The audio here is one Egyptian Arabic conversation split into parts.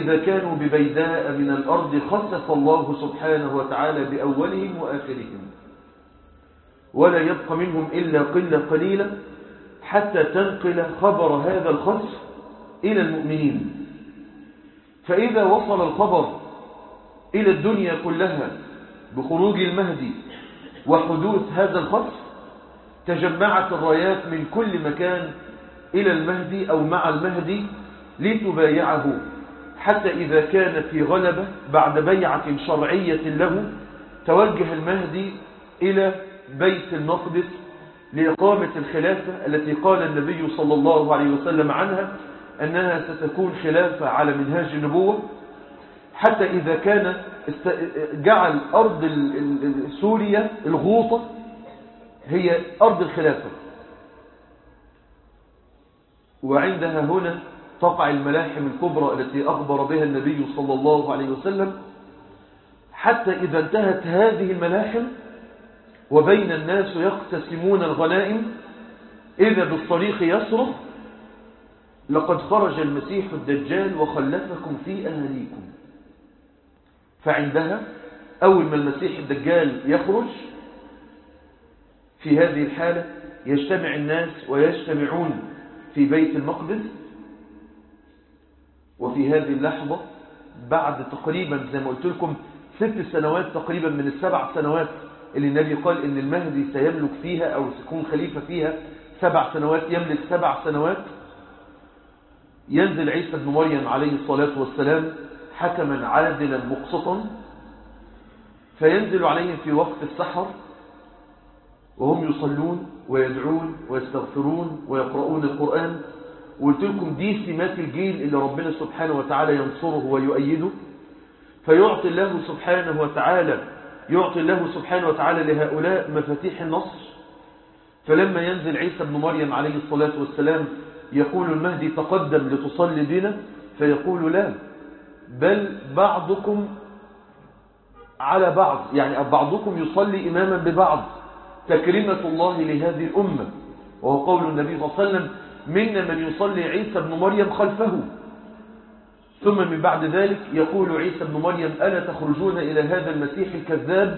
إذا كانوا ببيداء من الأرض خسف الله سبحانه وتعالى بأولهم وآخرهم ولا يبقى منهم إلا قلة قليلة حتى تنقل خبر هذا الخسف إلى المؤمنين فإذا وصل الخبر إلى الدنيا كلها بخروج المهدي وحدوث هذا الخسف تجمعت الرايات من كل مكان إلى المهدي أو مع المهدي لتبايعه حتى إذا كان في غلبة بعد بيعة شرعية له توجه المهدي إلى بيت المقدس لإقامة الخلافة التي قال النبي صلى الله عليه وسلم عنها أنها ستكون خلافة على منهاج النبوة حتى إذا كان جعل أرض سوريا الغوطة هي أرض الخلافة وعندها هنا تقع الملاحم الكبرى التي أخبر بها النبي صلى الله عليه وسلم حتى إذا انتهت هذه الملاحم وبين الناس يقتسمون الغنائم إذا بالصريخ يصرخ لقد خرج المسيح الدجال وخلفكم في أهليكم فعندها أول ما المسيح الدجال يخرج في هذه الحالة يجتمع الناس ويجتمعون في بيت المقدس وفي هذه اللحظة بعد تقريبا زي ما قلت لكم ست سنوات تقريبا من السبع سنوات اللي النبي قال ان المهدي سيملك فيها او سيكون خليفة فيها سبع سنوات يملك سبع سنوات ينزل عيسى بن مريم عليه الصلاة والسلام حكما عادلا مقسطا فينزل عليهم في وقت السحر وهم يصلون ويدعون ويستغفرون ويقرؤون القرآن وقلت لكم دي سمات الجيل اللي ربنا سبحانه وتعالى ينصره ويؤيده فيعطي الله سبحانه وتعالى يعطي الله سبحانه وتعالى لهؤلاء مفاتيح النصر فلما ينزل عيسى بن مريم عليه الصلاة والسلام يقول المهدي تقدم لتصلي بنا فيقول لا بل بعضكم على بعض يعني بعضكم يصلي إماما ببعض تكريمة الله لهذه الأمة وهو قول النبي صلى الله عليه وسلم منا من يصلي عيسى بن مريم خلفه ثم من بعد ذلك يقول عيسى بن مريم ألا تخرجون إلى هذا المسيح الكذاب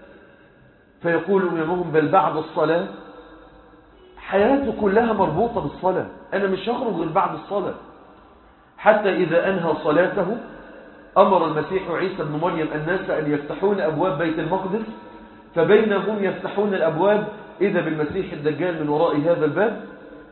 فيقول أمامهم بل بعد الصلاة حياته كلها مربوطة بالصلاة أنا مش هخرج غير بعد الصلاة حتى إذا أنهى صلاته أمر المسيح عيسى بن مريم الناس أن يفتحون أبواب بيت المقدس فبينهم يفتحون الأبواب إذا بالمسيح الدجال من وراء هذا الباب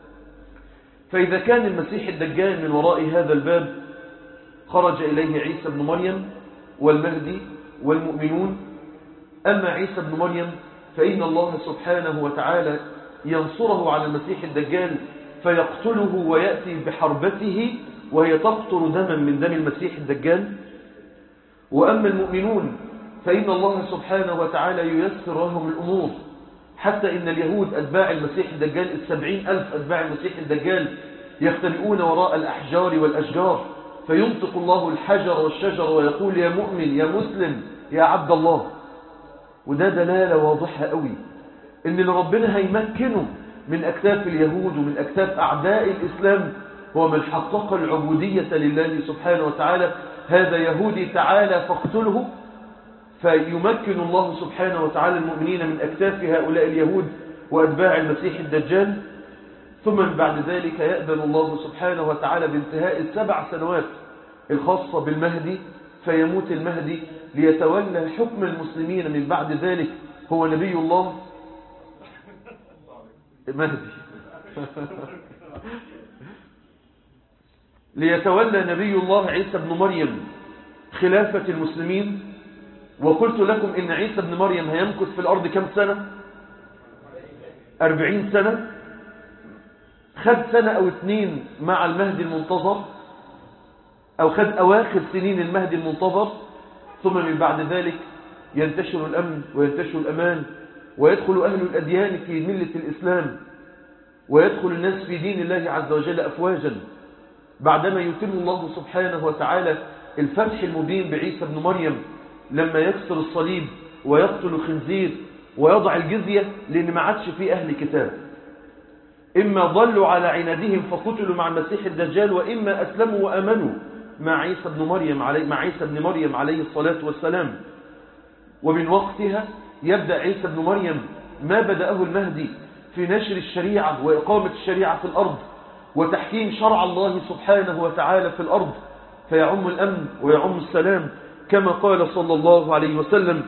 فإذا كان المسيح الدجال من وراء هذا الباب خرج إليه عيسى بن مريم والمهدي والمؤمنون أما عيسى بن مريم فإن الله سبحانه وتعالى ينصره على المسيح الدجال فيقتله ويأتي بحربته وهي تقطر دما من دم المسيح الدجال وأما المؤمنون فإن الله سبحانه وتعالى ييسر لهم الأمور حتى إن اليهود أتباع المسيح الدجال السبعين ألف أتباع المسيح الدجال يختلئون وراء الأحجار والأشجار فينطق الله الحجر والشجر ويقول يا مؤمن يا مسلم يا عبد الله وده دلالة واضحة قوي إن اللي ربنا هيمكنه من أكتاف اليهود ومن أكتاف أعداء الإسلام هو من حقق العبودية لله سبحانه وتعالى هذا يهودي تعالى فاقتله فيمكن الله سبحانه وتعالى المؤمنين من أكتاف هؤلاء اليهود وأتباع المسيح الدجال ثم بعد ذلك يأذن الله سبحانه وتعالى بانتهاء السبع سنوات الخاصة بالمهدي فيموت المهدي ليتولى حكم المسلمين من بعد ذلك هو نبي الله مهدي ليتولى نبي الله عيسى بن مريم خلافة المسلمين وقلت لكم إن عيسى بن مريم هيمكث في الأرض كم سنة أربعين سنة خد سنة أو اثنين مع المهدي المنتظر أو خد أواخر سنين المهدي المنتظر ثم من بعد ذلك ينتشر الأمن وينتشر الأمان ويدخل أهل الأديان في ملة الإسلام ويدخل الناس في دين الله عز وجل أفواجا بعدما يتم الله سبحانه وتعالى الفتح المبين بعيسى بن مريم لما يكسر الصليب ويقتل الخنزير ويضع الجزية لأن ما عادش في أهل كتاب إما ضلوا على عنادهم فقتلوا مع المسيح الدجال وإما أسلموا وأمنوا مع عيسى بن مريم عليه مع عيسى بن مريم عليه الصلاة والسلام ومن وقتها يبدأ عيسى بن مريم ما بدأه المهدي في نشر الشريعة وإقامة الشريعة في الأرض وتحكيم شرع الله سبحانه وتعالى في الأرض فيعم الأمن ويعم السلام كما قال صلى الله عليه وسلم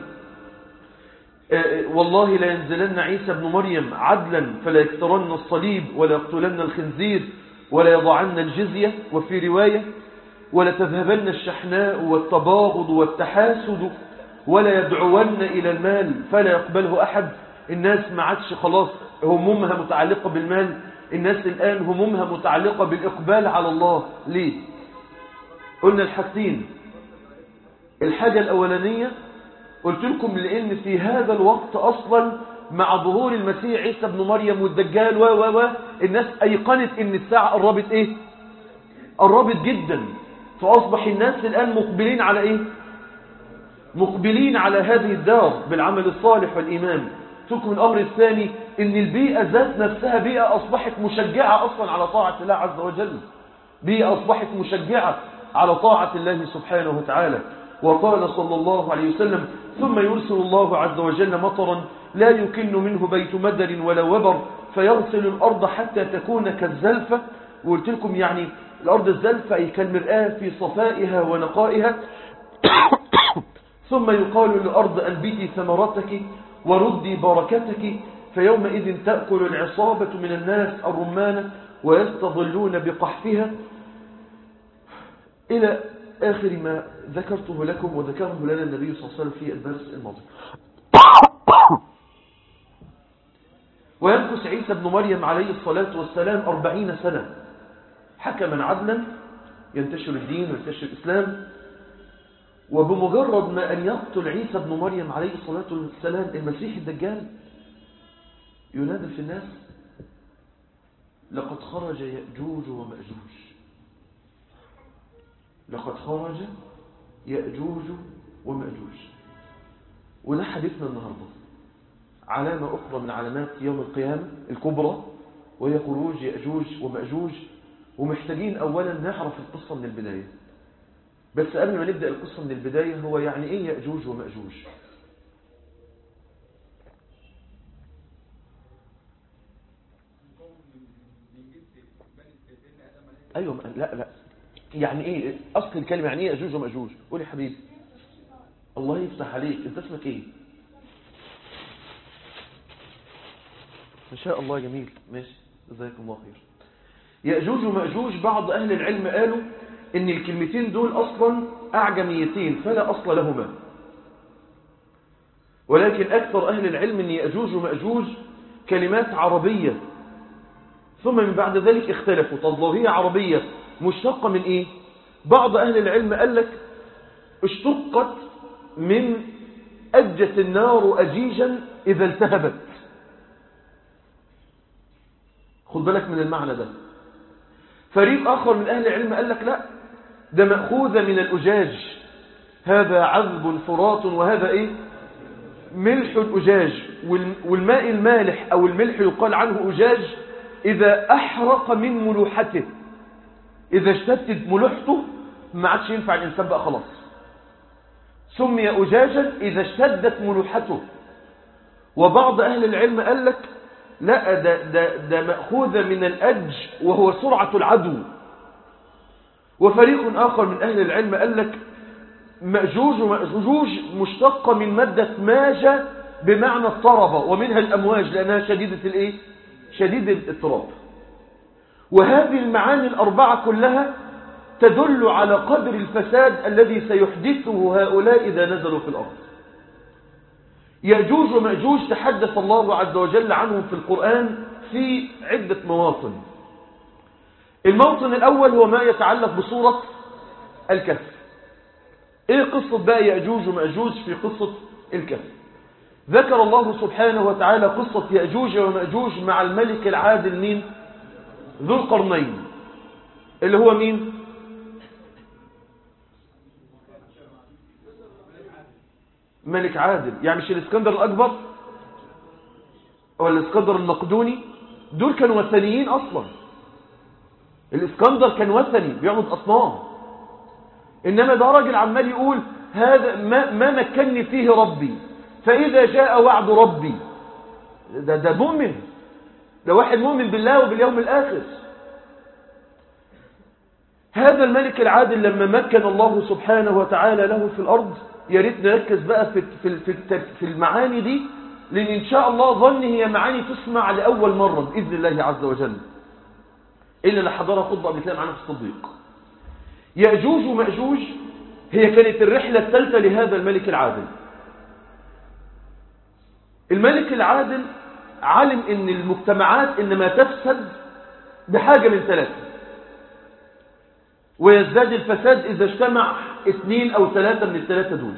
والله لا ينزلن عيسى بن مريم عدلا فلا يكترن الصليب ولا يقتلن الخنزير ولا يضعن الجزية وفي رواية ولا تذهبن الشحناء والتباغض والتحاسد ولا يدعون إلى المال فلا يقبله أحد الناس ما عادش خلاص همومها متعلقة بالمال الناس الآن همومها متعلقة بالإقبال على الله ليه قلنا الحاجتين الحاجة الأولانية قلت لكم لأن في هذا الوقت أصلا مع ظهور المسيح عيسى بن مريم والدجال و و و الناس أيقنت أن الساعة قربت إيه قربت جدا فأصبح الناس الآن مقبلين على إيه مقبلين على هذه الدار بالعمل الصالح والإيمان تكون الأمر الثاني أن البيئة ذات نفسها بيئة أصبحت مشجعة أصلا على طاعة الله عز وجل بيئة أصبحت مشجعة على طاعة الله سبحانه وتعالى وقال صلى الله عليه وسلم ثم يرسل الله عز وجل مطرا لا يكن منه بيت مدر ولا وبر فيغسل الأرض حتى تكون كالزلفة وقلت لكم يعني الأرض الزلفة أي كالمرآة في صفائها ونقائها ثم يقال للأرض أنبتي ثمرتك وردي بركتك فيومئذ تأكل العصابة من الناس الرمانة ويستظلون بقحفها إلى آخر ما ذكرته لكم وذكره لنا النبي صلى الله عليه وسلم في الدرس الماضي ويمكث عيسى بن مريم عليه الصلاة والسلام أربعين سنة حكما عدلا ينتشر الدين وينتشر الإسلام وبمجرد ما أن يقتل عيسى بن مريم عليه الصلاة والسلام المسيح الدجال ينادى في الناس لقد خرج يأجوج ومأجوج لقد خرج يأجوج ومأجوج وده حديثنا النهاردة علامة أخرى من علامات يوم القيامة الكبرى وهي خروج يأجوج ومأجوج ومحتاجين أولا نعرف القصة من البداية بس قبل ما نبدأ القصة من البداية هو يعني إيه يأجوج ومأجوج أيوة لا لا يعني إيه أصل الكلمة يعني إيه يأجوج ومأجوج قول يا حبيبي الله يفتح عليك أنت اسمك إيه إن شاء الله جميل ماشي جزاكم الله خير يأجوج ومأجوج بعض أهل العلم قالوا ان الكلمتين دول اصلا اعجميتين فلا اصل لهما ولكن اكثر اهل العلم ان يأجوج ومأجوج كلمات عربية ثم من بعد ذلك اختلفوا طب لو هي عربية مشتقة من ايه بعض اهل العلم قال لك اشتقت من أجت النار أجيجا إذا التهبت خد بالك من المعنى ده فريق آخر من أهل العلم قال لك لا ده مأخوذة من الأجاج هذا عذب فرات وهذا إيه ملح الأجاج والماء المالح أو الملح يقال عنه أجاج إذا أحرق من ملوحته إذا اشتدت ملوحته ما عادش ينفع الإنسان بقى خلاص سمي أجاجا إذا اشتدت ملوحته وبعض أهل العلم قال لك لا ده, ده, ده مأخوذة من الأج وهو سرعة العدو وفريق آخر من أهل العلم قال لك مأجوج ومأجوج مشتقة من مادة ماجة بمعنى الطربة ومنها الأمواج لأنها شديدة الإيه؟ شديد الاضطراب وهذه المعاني الأربعة كلها تدل على قدر الفساد الذي سيحدثه هؤلاء إذا نزلوا في الأرض يأجوج ومأجوج تحدث الله عز وجل عنهم في القرآن في عدة مواطن الموطن الأول هو ما يتعلق بصورة الكهف ايه قصة بقى يأجوج ومأجوج في قصة الكهف ذكر الله سبحانه وتعالى قصة يأجوج ومأجوج مع الملك العادل مين ذو القرنين اللي هو مين ملك عادل يعني مش الاسكندر الأكبر ولا الاسكندر المقدوني دول كانوا وثنيين أصلا الاسكندر كان وثني بيعبد أصنام إنما ده راجل عمال يقول هذا ما, ما مكنني فيه ربي فإذا جاء وعد ربي ده, ده مؤمن ده واحد مؤمن بالله وباليوم الآخر هذا الملك العادل لما مكن الله سبحانه وتعالى له في الأرض يا ريت نركز بقى في في في في المعاني دي لأن إن شاء الله ظن هي معاني تسمع لأول مرة بإذن الله عز وجل إلا اللي حضرها خطبة قبل كده معانا في الصديق يأجوج ومأجوج هي كانت الرحلة الثالثة لهذا الملك العادل الملك العادل علم ان المجتمعات انما تفسد بحاجة من ثلاثة ويزداد الفساد اذا اجتمع اثنين او ثلاثة من الثلاثة دول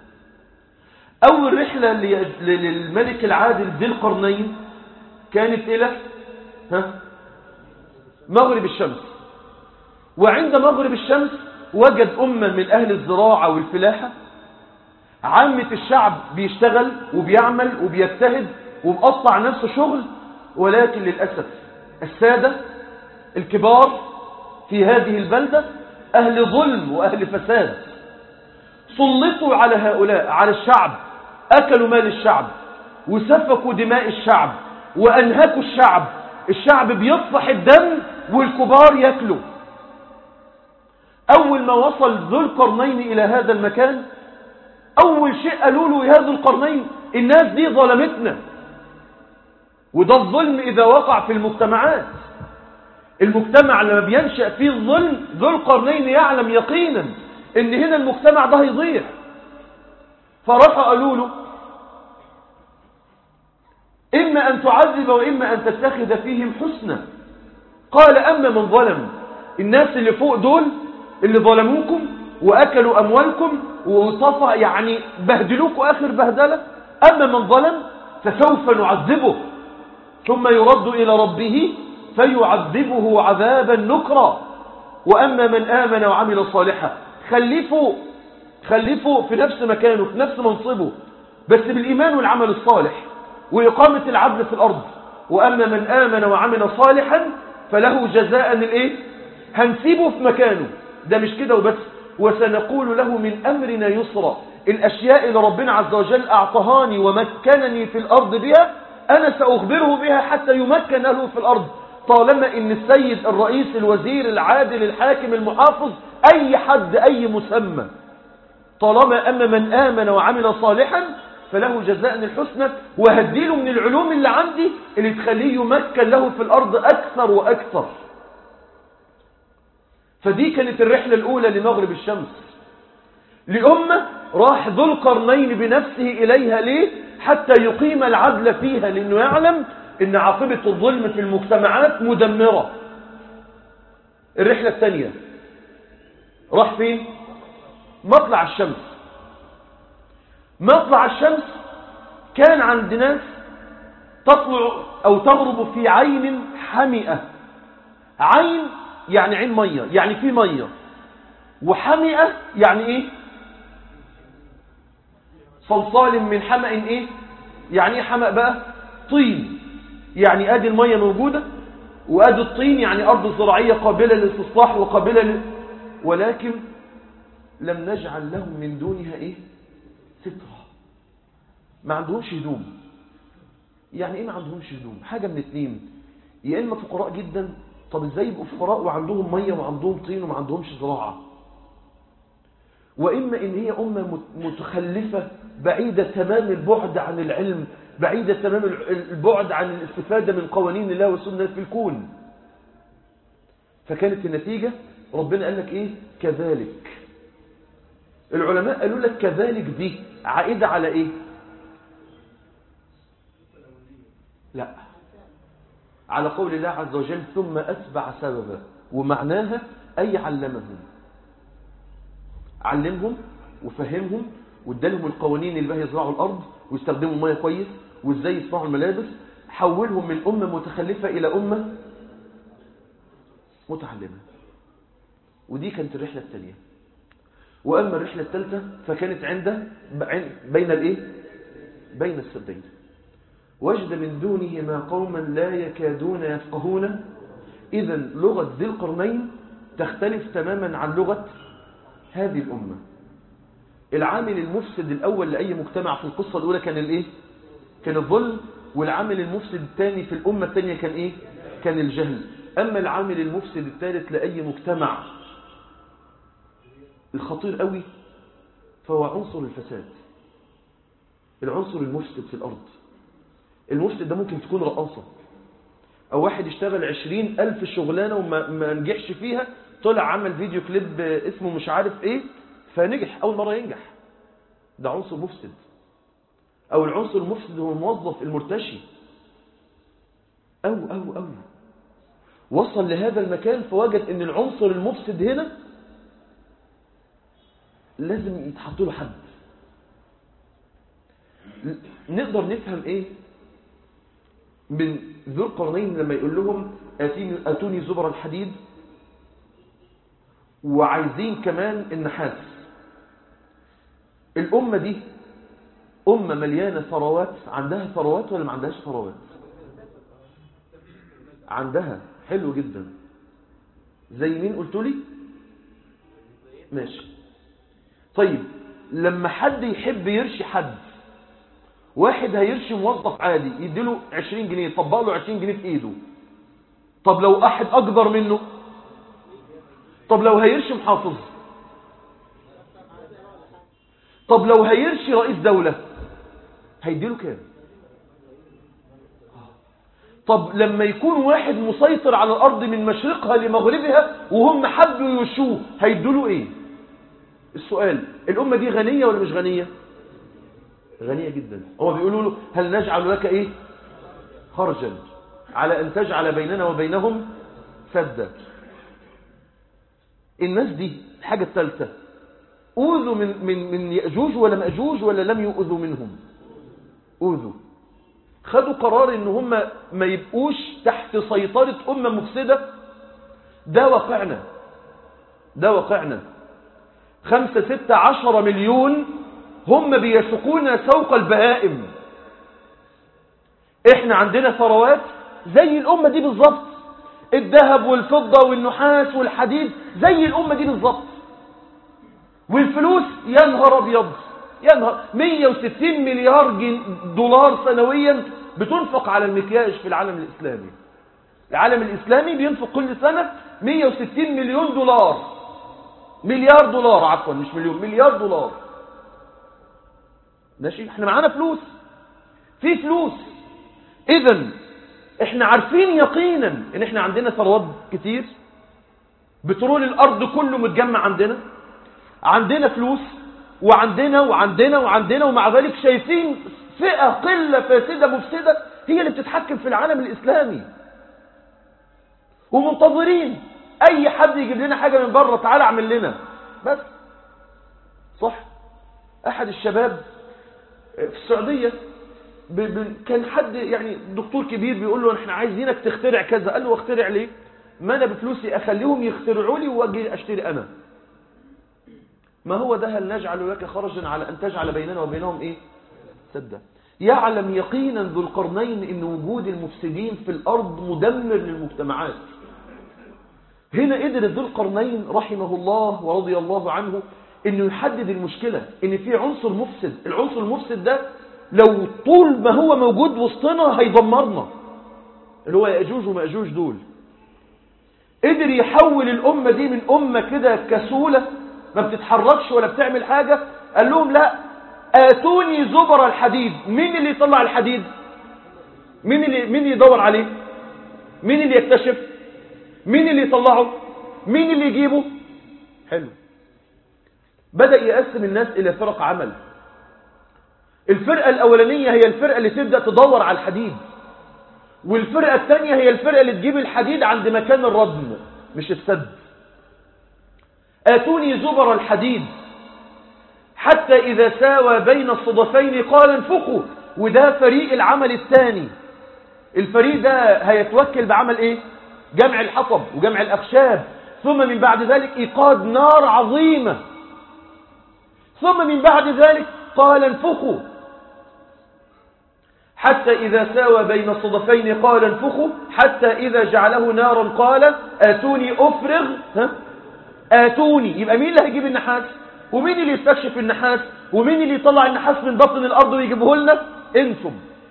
اول رحلة للملك العادل ذي القرنين كانت الى ها مغرب الشمس وعند مغرب الشمس وجد أمة من أهل الزراعة والفلاحة عامة الشعب بيشتغل وبيعمل وبيجتهد ومقطع نفسه شغل ولكن للأسف السادة الكبار في هذه البلدة أهل ظلم وأهل فساد سلطوا على هؤلاء على الشعب أكلوا مال الشعب وسفكوا دماء الشعب وأنهكوا الشعب الشعب بيطفح الدم والكبار ياكلوا أول ما وصل ذو القرنين إلى هذا المكان أول شيء قالوا له يا ذو القرنين الناس دي ظلمتنا وده الظلم إذا وقع في المجتمعات المجتمع لما بينشأ فيه الظلم ذو القرنين يعلم يقينا ان هنا المجتمع ده هيضيع فراحوا قالوا له إما أن تعذب وإما أن تتخذ فيهم حسنا قال أما من ظلم الناس اللي فوق دول اللي ظلموكم وأكلوا أموالكم وطفى يعني بهدلوكم آخر بهدلة أما من ظلم فسوف نعذبه ثم يرد إلى ربه فيعذبه عذابا نكرا وأما من آمن وعمل صالحا خلفوا خلفوا في نفس مكانه في نفس منصبه بس بالإيمان والعمل الصالح وإقامة العدل في الأرض وأما من آمن وعمل صالحا فله جزاء الإيه هنسيبه في مكانه ده مش كده وبس وسنقول له من أمرنا يسرا الأشياء اللي ربنا عز وجل أعطهاني ومكنني في الأرض بها أنا سأخبره بها حتى يمكن له في الأرض طالما ان السيد الرئيس الوزير العادل الحاكم المحافظ أي حد أي مسمى طالما أما من آمن وعمل صالحا فله جزاء الحسنى وهديله من العلوم اللي عندي اللي تخليه يمكن له في الأرض أكثر وأكثر فدي كانت الرحلة الأولى لمغرب الشمس لأمة راح ذو القرنين بنفسه إليها ليه حتى يقيم العدل فيها لأنه يعلم أن عاقبة الظلم في المجتمعات مدمرة الرحلة الثانية راح فين مطلع الشمس مطلع الشمس كان عند ناس تطلع أو تغرب في عين حمئة عين يعني عين مية يعني في مية وحمئة يعني ايه صلصال من حمأ ايه يعني ايه حمأ بقى طين يعني ادي المية موجودة وادي الطين يعني ارض زراعية قابلة للاستصلاح وقابلة ل... ولكن لم نجعل لهم من دونها ايه سترة ما عندهمش هدوم يعني ايه ما عندهمش هدوم حاجة من اتنين يا اما فقراء جدا طب ازاي يبقوا فقراء وعندهم مية وعندهم طين وما عندهمش زراعة وإما إن هي أمة متخلفة بعيدة تمام البعد عن العلم بعيدة تمام البعد عن الاستفادة من قوانين الله والسنة في الكون فكانت النتيجة ربنا قال لك إيه كذلك العلماء قالوا لك كذلك دي عائدة على إيه لا على قول الله عز وجل ثم أتبع سببا ومعناها أي علمهم علمهم وفهمهم وادالهم القوانين اللي بها يزرعوا الأرض ويستخدموا المية كويس وازاي يصنعوا الملابس حولهم من أمة متخلفة إلى أمة متعلمة ودي كانت الرحلة الثانية وأما الرحلة الثالثة فكانت عند بين الإيه؟ بين السدين وجد من دونهما قوما لا يكادون يفقهون إذا لغة ذي القرنين تختلف تماما عن لغة هذه الأمة العامل المفسد الأول لأي مجتمع في القصة الأولى كان الإيه؟ كان الظلم والعامل المفسد الثاني في الأمة الثانية كان إيه؟ كان الجهل أما العامل المفسد الثالث لأي مجتمع الخطير قوي فهو عنصر الفساد العنصر المفسد في الأرض المفسد ده ممكن تكون رقاصة أو واحد اشتغل عشرين ألف شغلانة وما ما نجحش فيها طلع عمل فيديو كليب اسمه مش عارف ايه فنجح أول مرة ينجح ده عنصر مفسد أو العنصر المفسد هو الموظف المرتشي أو أو أو وصل لهذا المكان فوجد ان العنصر المفسد هنا لازم يتحط له حد نقدر نفهم ايه من ذو القرنين لما يقول لهم آتيني اتوني زبر الحديد وعايزين كمان النحاس الأمة دي أمة مليانة ثروات عندها ثروات ولا ما عندهاش ثروات عندها حلو جدا زي مين قلت لي ماشي طيب لما حد يحب يرشي حد واحد هيرشي موظف عادي يديله 20 جنيه يطبق له 20 جنيه في ايده طب لو احد اكبر منه طب لو هيرشي محافظ طب لو هيرشي رئيس دولة هيديله كام طب لما يكون واحد مسيطر على الأرض من مشرقها لمغربها وهم حبوا يشوه هيدوله ايه السؤال الأمة دي غنية ولا مش غنية غنية جدا هو بيقولوا له هل نجعل لك ايه خرجا على أن تجعل بيننا وبينهم سدا الناس دي الحاجة الثالثة أوذوا من, من, من يأجوج ولا مأجوج ولا لم يؤذوا منهم أوذوا خدوا قرار ان هم ما يبقوش تحت سيطرة أمة مفسدة ده واقعنا ده واقعنا خمسة ستة عشر مليون هم بيسقون سوق البهائم احنا عندنا ثروات زي الأمة دي بالظبط الذهب والفضة والنحاس والحديد زي الأمة دي بالظبط والفلوس ينهر أبيض ينهر 160 مليار دولار سنويا بتنفق على المكياج في العالم الإسلامي العالم الإسلامي بينفق كل سنة 160 مليون دولار مليار دولار عفوا مش مليون مليار دولار ماشي احنا معانا فلوس في فلوس اذا احنا عارفين يقينا ان احنا عندنا ثروات كتير بترول الارض كله متجمع عندنا عندنا فلوس وعندنا وعندنا وعندنا ومع ذلك شايفين فئة قلة فاسدة مفسدة هي اللي بتتحكم في العالم الإسلامي ومنتظرين أي حد يجيب لنا حاجة من بره تعالى اعمل لنا بس صح أحد الشباب في السعودية ب... ب... كان حد يعني دكتور كبير بيقول له احنا عايزينك تخترع كذا قال له اخترع ليه ما انا بفلوسي اخليهم يخترعوا لي واجي اشتري انا ما هو ده هل نجعل لك خرجا على أن تجعل بيننا وبينهم إيه سدا يعلم يقينا ذو القرنين أن وجود المفسدين في الأرض مدمر للمجتمعات هنا قدر ذو القرنين رحمه الله ورضي الله عنه أنه يحدد المشكلة أن في عنصر مفسد العنصر المفسد ده لو طول ما هو موجود وسطنا هيدمرنا اللي هو يأجوج ومأجوج دول قدر يحول الأمة دي من أمة كده كسولة ما بتتحركش ولا بتعمل حاجة قال لهم لا آتوني زبر الحديد مين اللي يطلع الحديد مين اللي, مين اللي يدور عليه مين اللي يكتشف مين اللي يطلعه مين اللي يجيبه حلو بدأ يقسم الناس إلى فرق عمل الفرقة الأولانية هي الفرقة اللي تبدأ تدور على الحديد والفرقة الثانية هي الفرقة اللي تجيب الحديد عند مكان الردم مش السد آتوني زبر الحديد حتى إذا ساوى بين الصدفين قال انفقوا وده فريق العمل الثاني الفريق ده هيتوكل بعمل ايه جمع الحطب وجمع الأخشاب ثم من بعد ذلك إيقاد نار عظيمة ثم من بعد ذلك قال انفخوا حتى إذا ساوى بين الصدفين قال انفخوا حتى إذا جعله نارا قال آتوني أفرغ ها آتوني يبقى مين اللي هيجيب النحاس ومين اللي يستكشف النحاس ومين اللي يطلع النحاس من بطن الأرض ويجيبه لنا انتم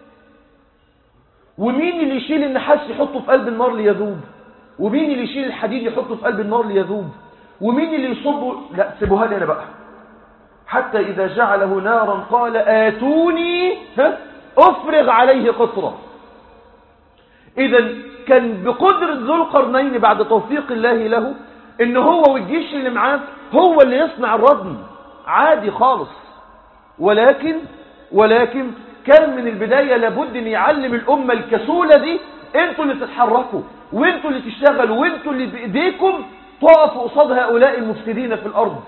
ومين اللي يشيل النحاس يحطه في قلب النار ليذوب ومين اللي يشيل الحديد يحطه في قلب النار ليذوب ومين اللي يصبه لا سيبوها لي انا بقى حتى إذا جعله نارا قال آتوني ها أفرغ عليه قطرة إذا كان بقدرة ذو القرنين بعد توفيق الله له إن هو والجيش اللي معاه هو اللي يصنع الردم عادي خالص ولكن ولكن كان من البداية لابد ان يعلم الأمة الكسولة دي انتوا اللي تتحركوا وانتوا اللي تشتغلوا وانتوا اللي بإيديكم تقفوا قصاد هؤلاء المفسدين في الأرض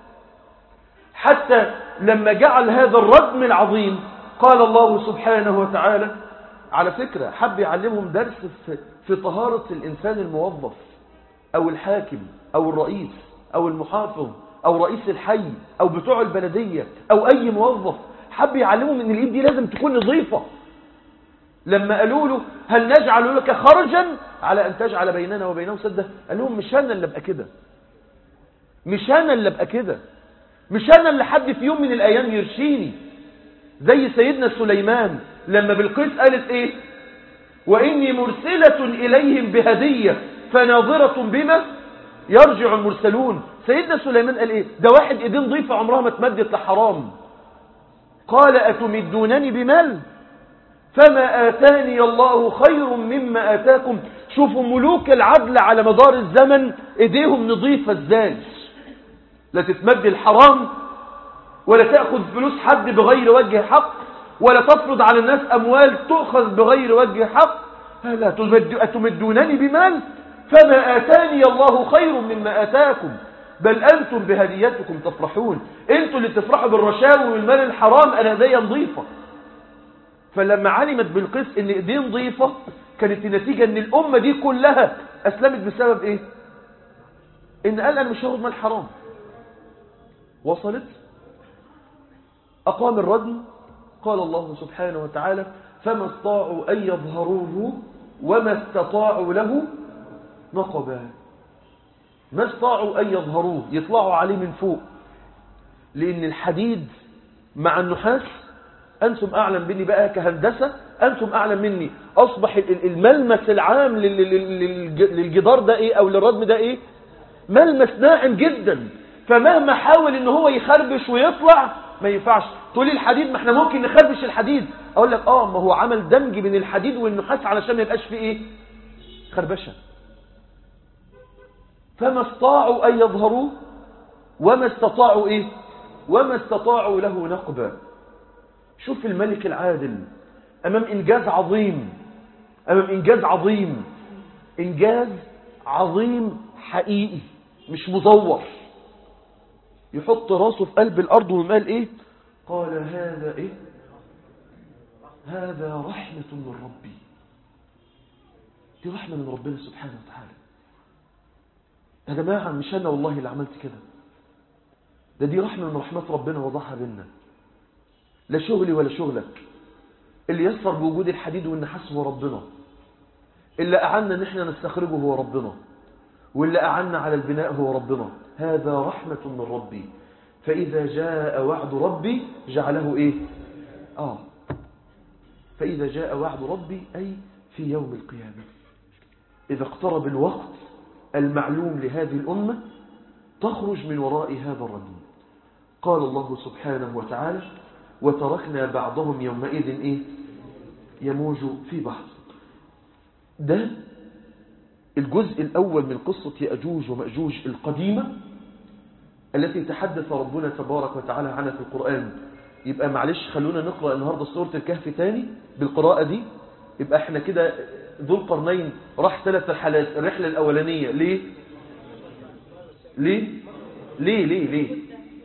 حتى لما جعل هذا الردم العظيم قال الله سبحانه وتعالى على فكرة حب يعلمهم درس في, في طهارة الإنسان الموظف أو الحاكم أو الرئيس أو المحافظ أو رئيس الحي أو بتوع البلدية أو أي موظف حب يعلمهم ان الايد دي لازم تكون نظيفة لما قالوا له هل نجعل لك خرجا على ان تجعل بيننا وبينه سدة قال لهم مش انا اللي ابقى كده مش انا اللي ابقى كده مش انا اللي حد في يوم من الايام يرشيني زي سيدنا سليمان لما بالقيس قالت ايه واني مرسلة اليهم بهدية فناظرة بما يرجع المرسلون سيدنا سليمان قال ايه ده واحد ايدين ضيفة عمرها ما تمدت لحرام قال أتمدونني بمال فما آتاني الله خير مما آتاكم شوفوا ملوك العدل على مدار الزمن ايديهم نظيفة ازاي لا تتمد الحرام ولا تأخذ فلوس حد بغير وجه حق ولا تفرض على الناس أموال تؤخذ بغير وجه حق لا أتمدونني بمال فما آتاني الله خير مما آتاكم بل أنتم بهديتكم تفرحون أنتم اللي تفرحوا بالرشاوي والمال الحرام أنا ايديا نظيفة فلما علمت بالقس ان ايديه نظيفة كانت النتيجة ان الأمة دي كلها أسلمت بسبب إيه إن قال أنا مش هاخد مال حرام وصلت أقام الردم قال الله سبحانه وتعالى فما استطاعوا أن يظهروه وما استطاعوا له نقبا ما استطاعوا أن يظهروه يطلعوا عليه من فوق لأن الحديد مع النحاس أنتم أعلم مني بقى كهندسة أنتم أعلم مني أصبح الملمس العام للجدار ده إيه أو للردم ده إيه ملمس ناعم جدا فمهما حاول ان هو يخربش ويطلع ما ينفعش تقولي الحديد ما احنا ممكن نخربش الحديد اقول لك اه ما هو عمل دمج بين الحديد والنحاس علشان ما يبقاش فيه ايه خربشه فما استطاعوا ان يظهروه وما استطاعوا ايه وما استطاعوا له نقبا شوف الملك العادل امام انجاز عظيم امام انجاز عظيم انجاز عظيم حقيقي مش مزور يحط راسه في قلب الأرض ومال إيه قال هذا إيه هذا رحمة من ربي دي رحمة من ربنا سبحانه وتعالى يا جماعة مش أنا والله اللي عملت كده ده دي رحمة من رحمات ربنا وضعها بينا لا شغلي ولا شغلك اللي يسر بوجود الحديد والنحاس هو ربنا اللي أعنا ان احنا نستخرجه هو ربنا واللي أعنا على البناء هو ربنا هذا رحمة من ربي فإذا جاء وعد ربي جعله إيه آه فإذا جاء وعد ربي أي في يوم القيامة إذا اقترب الوقت المعلوم لهذه الأمة تخرج من وراء هذا الرجل قال الله سبحانه وتعالى وتركنا بعضهم يومئذ إيه يموج في بعض ده الجزء الأول من قصة يأجوج ومأجوج القديمة التي تحدث ربنا تبارك وتعالى عنها في القرآن يبقى معلش خلونا نقرأ النهاردة سورة الكهف تاني بالقراءة دي يبقى احنا كده ذو القرنين راح ثلاث رحلات الرحلة الأولانية ليه ليه ليه ليه ليه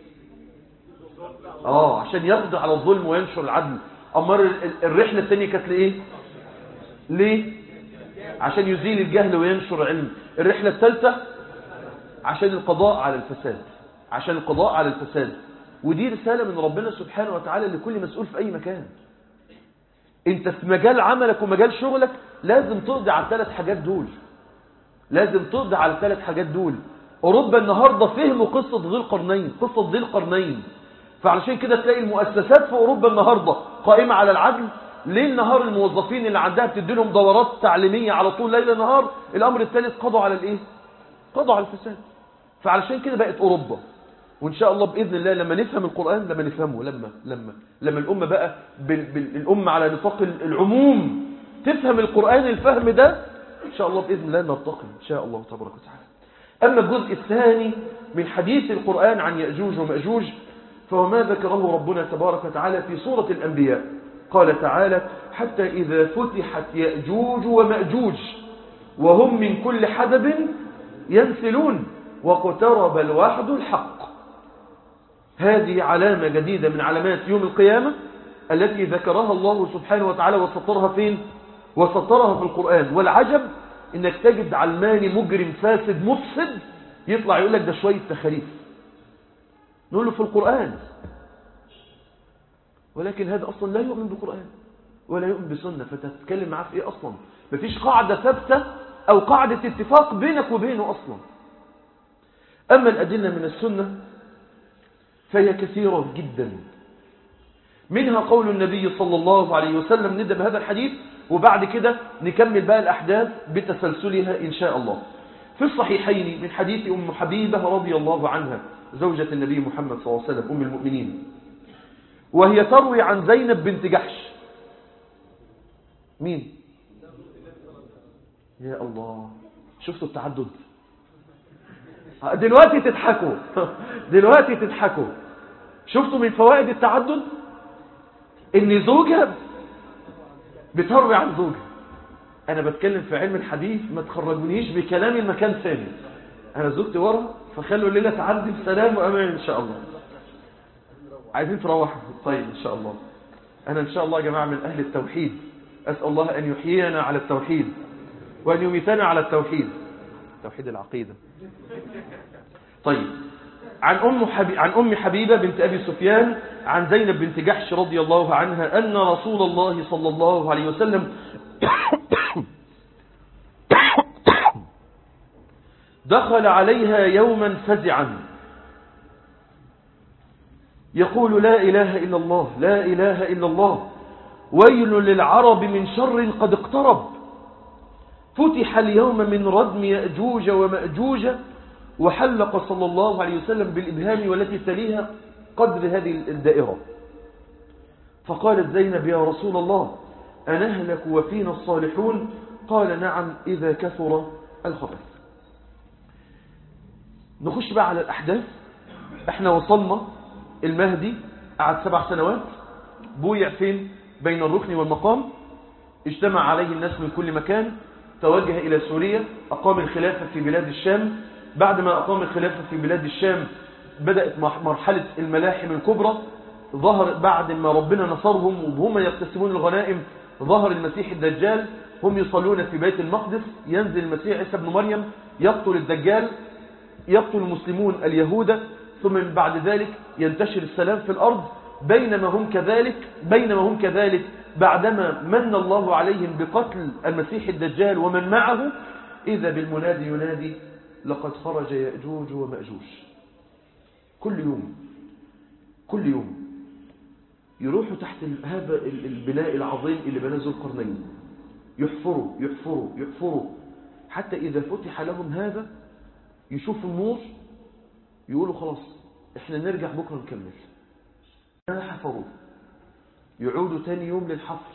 اه عشان يقضي على الظلم وينشر العدل أمر الرحلة الثانية كانت لإيه ليه عشان يزيل الجهل وينشر علم الرحلة الثالثة عشان القضاء على الفساد عشان القضاء على الفساد ودي رسالة من ربنا سبحانه وتعالى لكل مسؤول في أي مكان انت في مجال عملك ومجال شغلك لازم تقضي على الثلاث حاجات دول لازم تقضي على الثلاث حاجات دول أوروبا النهاردة فهموا قصة ذي القرنين قصة ذي القرنين فعلشان كده تلاقي المؤسسات في أوروبا النهاردة قائمة على العدل ليل نهار الموظفين اللي عندها بتدي لهم دورات تعليمية على طول ليل نهار الأمر الثالث قضوا على الإيه؟ قضوا على الفساد فعلشان كده بقت أوروبا وإن شاء الله بإذن الله لما نفهم القرآن لما نفهمه لما لما لما الأمة بقى بال بال الأمة على نطاق العموم تفهم القرآن الفهم ده إن شاء الله بإذن الله نرتقي إن شاء الله تبارك وتعالى أما الجزء الثاني من حديث القرآن عن يأجوج ومأجوج فهو ما ذكره ربنا تبارك وتعالى في سورة الأنبياء قال تعالى حتى إذا فتحت يأجوج ومأجوج وهم من كل حدب ينسلون واقترب الوعد الحق هذه علامة جديدة من علامات يوم القيامة التي ذكرها الله سبحانه وتعالى وسطرها فين وسطرها في القرآن والعجب انك تجد علماني مجرم فاسد مفسد يطلع يقول لك ده شوية تخاريف نقول له في القرآن ولكن هذا أصلا لا يؤمن بالقرآن ولا يؤمن بسنة فتتكلم معاه في إيه أصلا مفيش قاعدة ثابتة أو قاعدة اتفاق بينك وبينه أصلا أما الأدلة من السنة فهي كثيرة جدا منها قول النبي صلى الله عليه وسلم ندى بهذا الحديث وبعد كده نكمل بقى الأحداث بتسلسلها إن شاء الله في الصحيحين من حديث أم حبيبة رضي الله عنها زوجة النبي محمد صلى الله عليه وسلم أم المؤمنين وهي تروي عن زينب بنت جحش مين يا الله شفتوا التعدد دلوقتي تضحكوا دلوقتي تضحكوا شفتوا من فوائد التعدد ان زوجة بتروي عن زوجة انا بتكلم في علم الحديث ما تخرجونيش بكلامي المكان ثاني انا زوجتي ورا فخلوا الليلة تعدي بسلام وامان ان شاء الله عايزين تروحوا طيب ان شاء الله انا ان شاء الله يا جماعة من اهل التوحيد اسأل الله ان يحيينا على التوحيد وان يميتنا على التوحيد توحيد العقيدة طيب عن أم, حبي... عن أم حبيبة بنت أبي سفيان عن زينب بنت جحش رضي الله عنها أن رسول الله صلى الله عليه وسلم دخل عليها يوما فزعا يقول لا إله إلا الله لا إله إلا الله ويل للعرب من شر قد اقترب فتح اليوم من ردم يأجوج ومأجوج وحلق صلى الله عليه وسلم بالإبهام والتي تليها قدر هذه الدائرة فقالت زينب يا رسول الله أنهلك وفينا الصالحون قال نعم إذا كثر الخبث نخش بقى على الأحداث احنا وصلنا المهدي قعد سبع سنوات بويع فين بين الركن والمقام اجتمع عليه الناس من كل مكان توجه إلى سوريا أقام الخلافة في بلاد الشام بعد ما أقام الخلافة في بلاد الشام بدأت مرحلة الملاحم الكبرى ظهر بعد ما ربنا نصرهم وهم يقتسمون الغنائم ظهر المسيح الدجال هم يصلون في بيت المقدس ينزل المسيح عيسى بن مريم يقتل الدجال يقتل المسلمون اليهود ثم من بعد ذلك ينتشر السلام في الأرض بينما هم كذلك بينما هم كذلك بعدما من الله عليهم بقتل المسيح الدجال ومن معه إذا بالمنادي ينادي لقد خرج يأجوج ومأجوج كل يوم كل يوم يروحوا تحت هذا البناء العظيم اللي بناه ذو القرنين يحفروا يحفروا يحفروا حتى إذا فتح لهم هذا يشوفوا النور يقولوا خلاص احنا نرجع بكرة نكمل ما حفروا يعودوا تاني يوم للحفر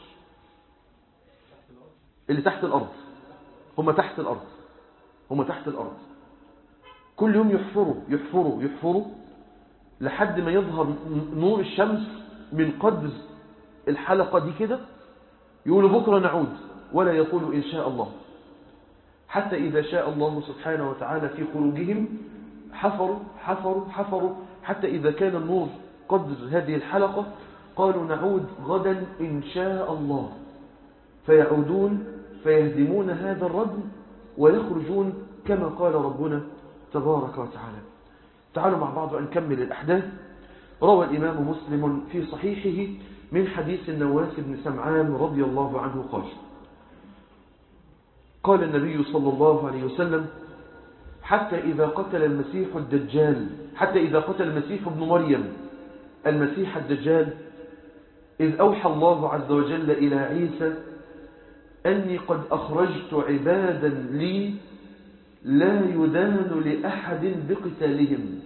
اللي تحت الأرض هم تحت الأرض هم تحت الأرض كل يوم يحفروا يحفروا يحفروا لحد ما يظهر نور الشمس من قدر الحلقة دي كده يقولوا بكرة نعود ولا يقولوا إن شاء الله حتى إذا شاء الله سبحانه وتعالى في خروجهم حفروا حفروا حفروا حتى إذا كان النور قدر هذه الحلقة قالوا نعود غدا إن شاء الله فيعودون فيهدمون هذا الردم ويخرجون كما قال ربنا تبارك وتعالى تعالوا مع بعض ونكمل الأحداث روى الإمام مسلم في صحيحه من حديث النواس بن سمعان رضي الله عنه قال قال النبي صلى الله عليه وسلم حتى إذا قتل المسيح الدجال حتى إذا قتل المسيح ابن مريم المسيح الدجال إذ أوحى الله عز وجل إلى عيسى أني قد أخرجت عبادا لي لا يدان لأحد بقتالهم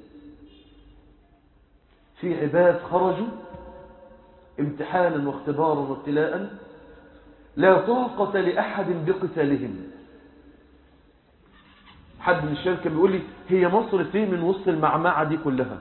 في عباد خرجوا امتحانا واختبارا وابتلاء لا طاقة لأحد بقتالهم حد من الشركة بيقول لي هي مصر فين من وسط المعمعة دي كلها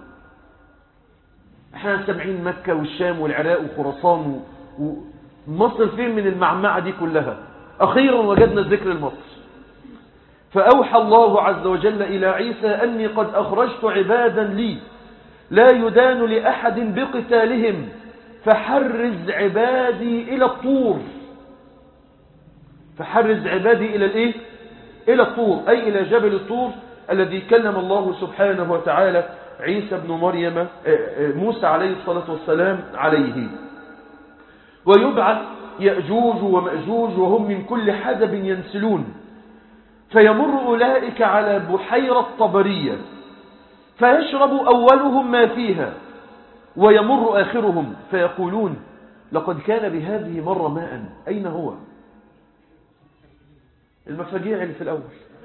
احنا سامعين مكة والشام والعراق وخراسان ومصر فين من المعمعة دي كلها أخيرا وجدنا ذكر المصر فأوحى الله عز وجل إلى عيسى أني قد أخرجت عبادا لي لا يدان لأحد بقتالهم فحرز عبادي إلى الطور فحرز عبادي إلى الإيه؟ إلى الطور أي إلى جبل الطور الذي كلم الله سبحانه وتعالى عيسى بن مريم موسى عليه الصلاة والسلام عليه ويبعث يأجوج ومأجوج وهم من كل حدب ينسلون فيمر أولئك على بحيرة طبرية فيشرب أولهم ما فيها ويمر آخرهم فيقولون لقد كان بهذه مرة ماء أين هو المفاجيع اللي في الأول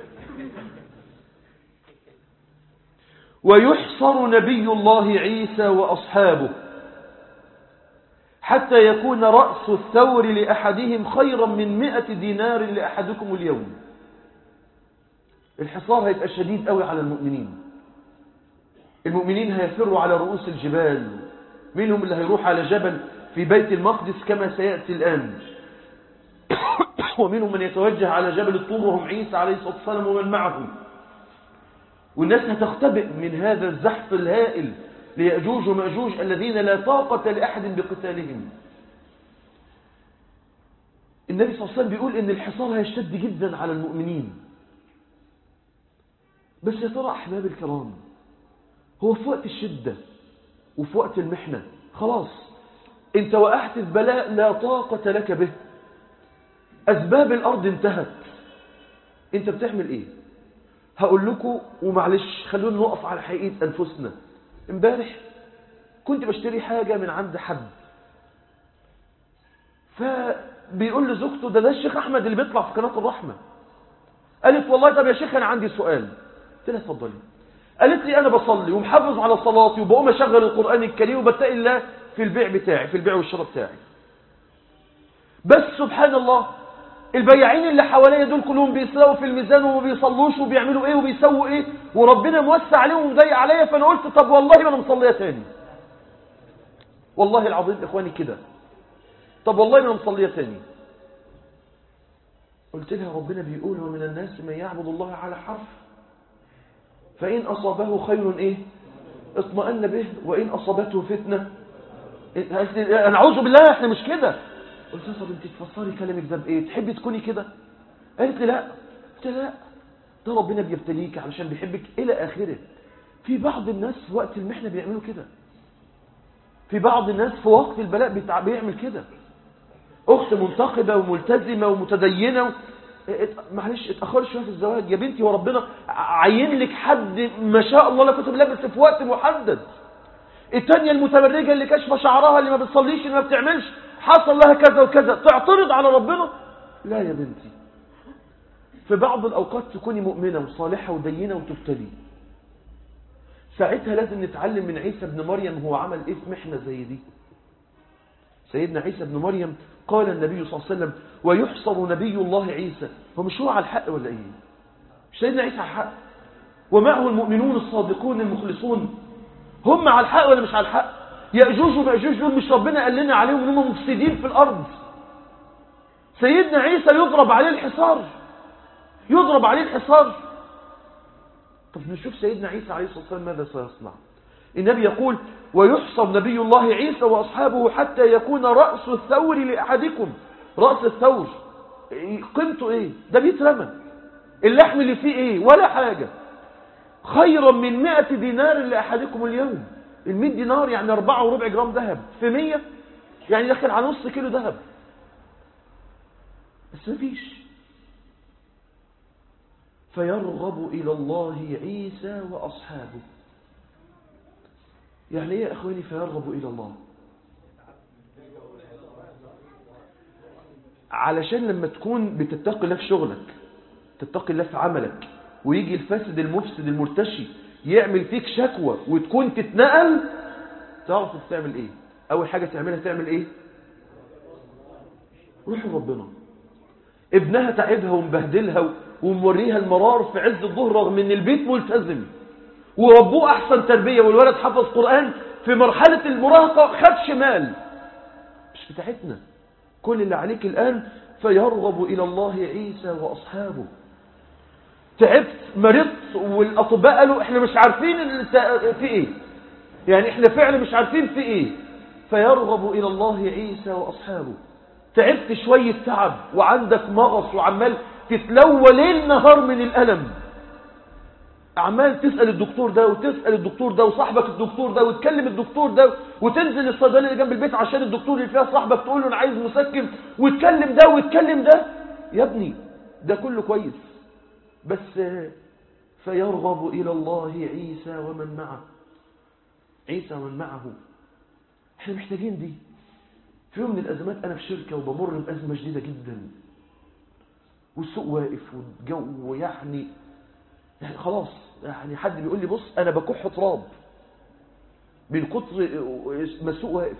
ويحصر نبي الله عيسى وأصحابه حتى يكون رأس الثور لأحدهم خيرا من مئة دينار لأحدكم اليوم الحصار هيبقى شديد قوي على المؤمنين المؤمنين هيفروا على رؤوس الجبال منهم اللي هيروح على جبل في بيت المقدس كما سيأتي الآن ومنهم من يتوجه على جبل الطور وهم عيسى عليه الصلاة والسلام ومن معه والناس هتختبئ من هذا الزحف الهائل ليأجوج ومأجوج الذين لا طاقة لأحد بقتالهم النبي صلى الله عليه وسلم بيقول ان الحصار هيشتد جدا على المؤمنين بس يا ترى أحباب الكرام هو في وقت الشدة وفي وقت المحنة خلاص انت وقعت في بلاء لا طاقة لك به أسباب الأرض انتهت انت بتعمل ايه هقول لكم ومعلش خلونا نقف على حقيقة أنفسنا امبارح كنت بشتري حاجة من عند حد فبيقول لزوجته ده ده الشيخ أحمد اللي بيطلع في قناة الرحمة قالت والله طب يا شيخ أنا عندي سؤال قلت لها اتفضلي قالت لي أنا بصلي ومحافظ على صلاتي وبقوم أشغل القرآن الكريم وبتقي الله في البيع بتاعي في البيع والشراء بتاعي بس سبحان الله البياعين اللي حواليا دول كلهم بيسرقوا في الميزان وما بيصلوش وبيعملوا ايه وبيسووا ايه وربنا موسع عليهم ومضيق عليا فانا قلت طب والله ما انا مصليه تاني والله العظيم اخواني كده طب والله ما انا مصليه تاني قلت لها ربنا بيقول ومن الناس من يعبد الله على حرف فإن أصابه خير إيه اطمأن به وإن أصابته فتنة أنا أعوذ بالله إحنا مش كده قلت لها طب أنت تفسري كلامك ده بإيه تحبي تكوني كده قالت لي لا قلت لها لا ده ربنا بيبتليك علشان بيحبك إلى آخره في بعض الناس في وقت المحنة بيعملوا كده في بعض الناس في وقت البلاء بيتع- بيعمل كده أخت منتقبة وملتزمة ومتدينة ات- معلش اتأخر شوية في الزواج يا بنتي وربنا عين لك حد ما شاء الله لا كتب لابس في وقت محدد التانية المتبرجة اللي كشف شعرها اللي ما بتصليش اللي ما بتعملش حصل لها كذا وكذا تعترض على ربنا لا يا بنتي في بعض الأوقات تكوني مؤمنة وصالحة ودينة وتبتلي ساعتها لازم نتعلم من عيسى ابن مريم هو عمل ايه في محنة زي دي سيدنا عيسى ابن مريم قال النبي صلى الله عليه وسلم ويحصر نبي الله عيسى هو مش هو على الحق ولا ايه مش سيدنا عيسى على الحق ومعه المؤمنون الصادقون المخلصون هم على الحق ولا مش على الحق يأجوج ومأجوج دول مش ربنا قال لنا عليهم ان هم مفسدين في الأرض سيدنا عيسى يضرب عليه الحصار يضرب عليه الحصار طب نشوف سيدنا عيسى عليه الصلاة والسلام ماذا سيصنع النبي يقول ويحصر نبي الله عيسى وأصحابه حتى يكون رأس الثور لأحدكم رأس الثور إيه- قيمته ايه ده بيترمى اللحم اللي فيه ايه ولا حاجة خيرا من مئة دينار لأحدكم اليوم المئة دينار يعني أربعة وربع جرام ذهب في مية يعني داخل على نص كيلو ذهب بس مفيش فيرغب إلى الله عيسى وأصحابه يعني ايه يا اخواني فيرغب الى الله علشان لما تكون بتتقي الله في شغلك تتقي الله في عملك ويجي الفاسد المفسد المرتشي يعمل فيك شكوى وتكون تتنقل تعرف تعمل ايه اول حاجة تعملها تعمل ايه روح ربنا ابنها تعبها ومبهدلها وموريها المرار في عز الظهر رغم ان البيت ملتزم وربوه احسن تربية والولد حفظ قرآن في مرحلة المراهقة خد شمال مش بتاعتنا كل اللي عليك الآن فيرغب إلى الله عيسى وأصحابه تعبت مرضت والأطباء قالوا احنا مش عارفين في ايه يعني احنا فعلا مش عارفين في ايه فيرغب إلى الله عيسى وأصحابه تعبت شوية تعب وعندك مغص وعمال تتلوى ليل نهار من الألم عمال تسأل الدكتور ده وتسأل الدكتور ده وصاحبك الدكتور ده وتكلم الدكتور ده وتنزل الصيدلية اللي جنب البيت عشان الدكتور اللي فيها صاحبك تقول له انا عايز مسكن وتكلم ده وتكلم ده يا ابني ده كله كويس بس فيرغب إلى الله عيسى ومن معه عيسى ومن معه احنا محتاجين دي في يوم من الأزمات أنا في شركة وبمر بأزمة شديدة جدا والسوق واقف والجو يعني يعني خلاص يعني حد بيقول لي بص انا بكح تراب من كتر ما السوق واقف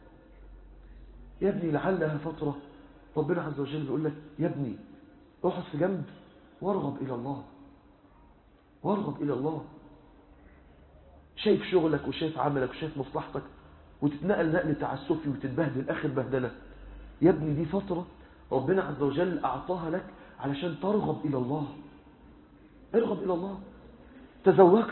يا ابني لعلها فترة ربنا عز وجل بيقول لك يا ابني اقعد في جنب وارغب الى الله وارغب الى الله شايف شغلك وشايف عملك وشايف مصلحتك وتتنقل نقل تعسفي وتتبهدل اخر بهدله يا ابني دي فترة ربنا عز وجل اعطاها لك علشان ترغب الى الله ارغب إلى الله تزوجت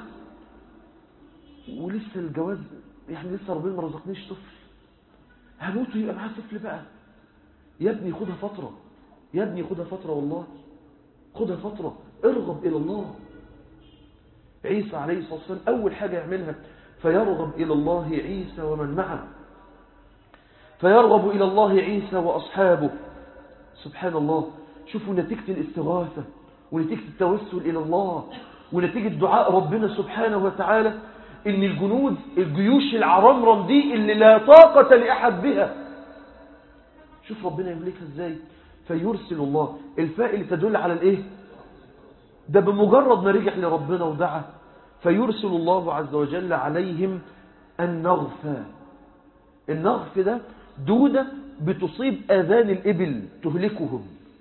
ولسه الجواز يعني لسه ربنا ما رزقنيش طفل هموت ويبقى معاه طفل بقى يا ابني خدها فترة يا ابني خدها فترة والله خدها فترة ارغب إلى الله عيسى عليه الصلاة والسلام أول حاجة يعملها فيرغب إلى الله عيسى ومن معه فيرغب إلى الله عيسى وأصحابه سبحان الله شوفوا نتيجة الاستغاثة ونتيجة التوسل إلى الله ونتيجة دعاء ربنا سبحانه وتعالى إن الجنود الجيوش العرمرم دي اللي لا طاقة لأحد بها شوف ربنا يملكها إزاي فيرسل الله الفاء اللي تدل على الإيه ده بمجرد ما رجع لربنا ودعا فيرسل الله عز وجل عليهم النغف النغف ده دودة بتصيب آذان الإبل تهلكهم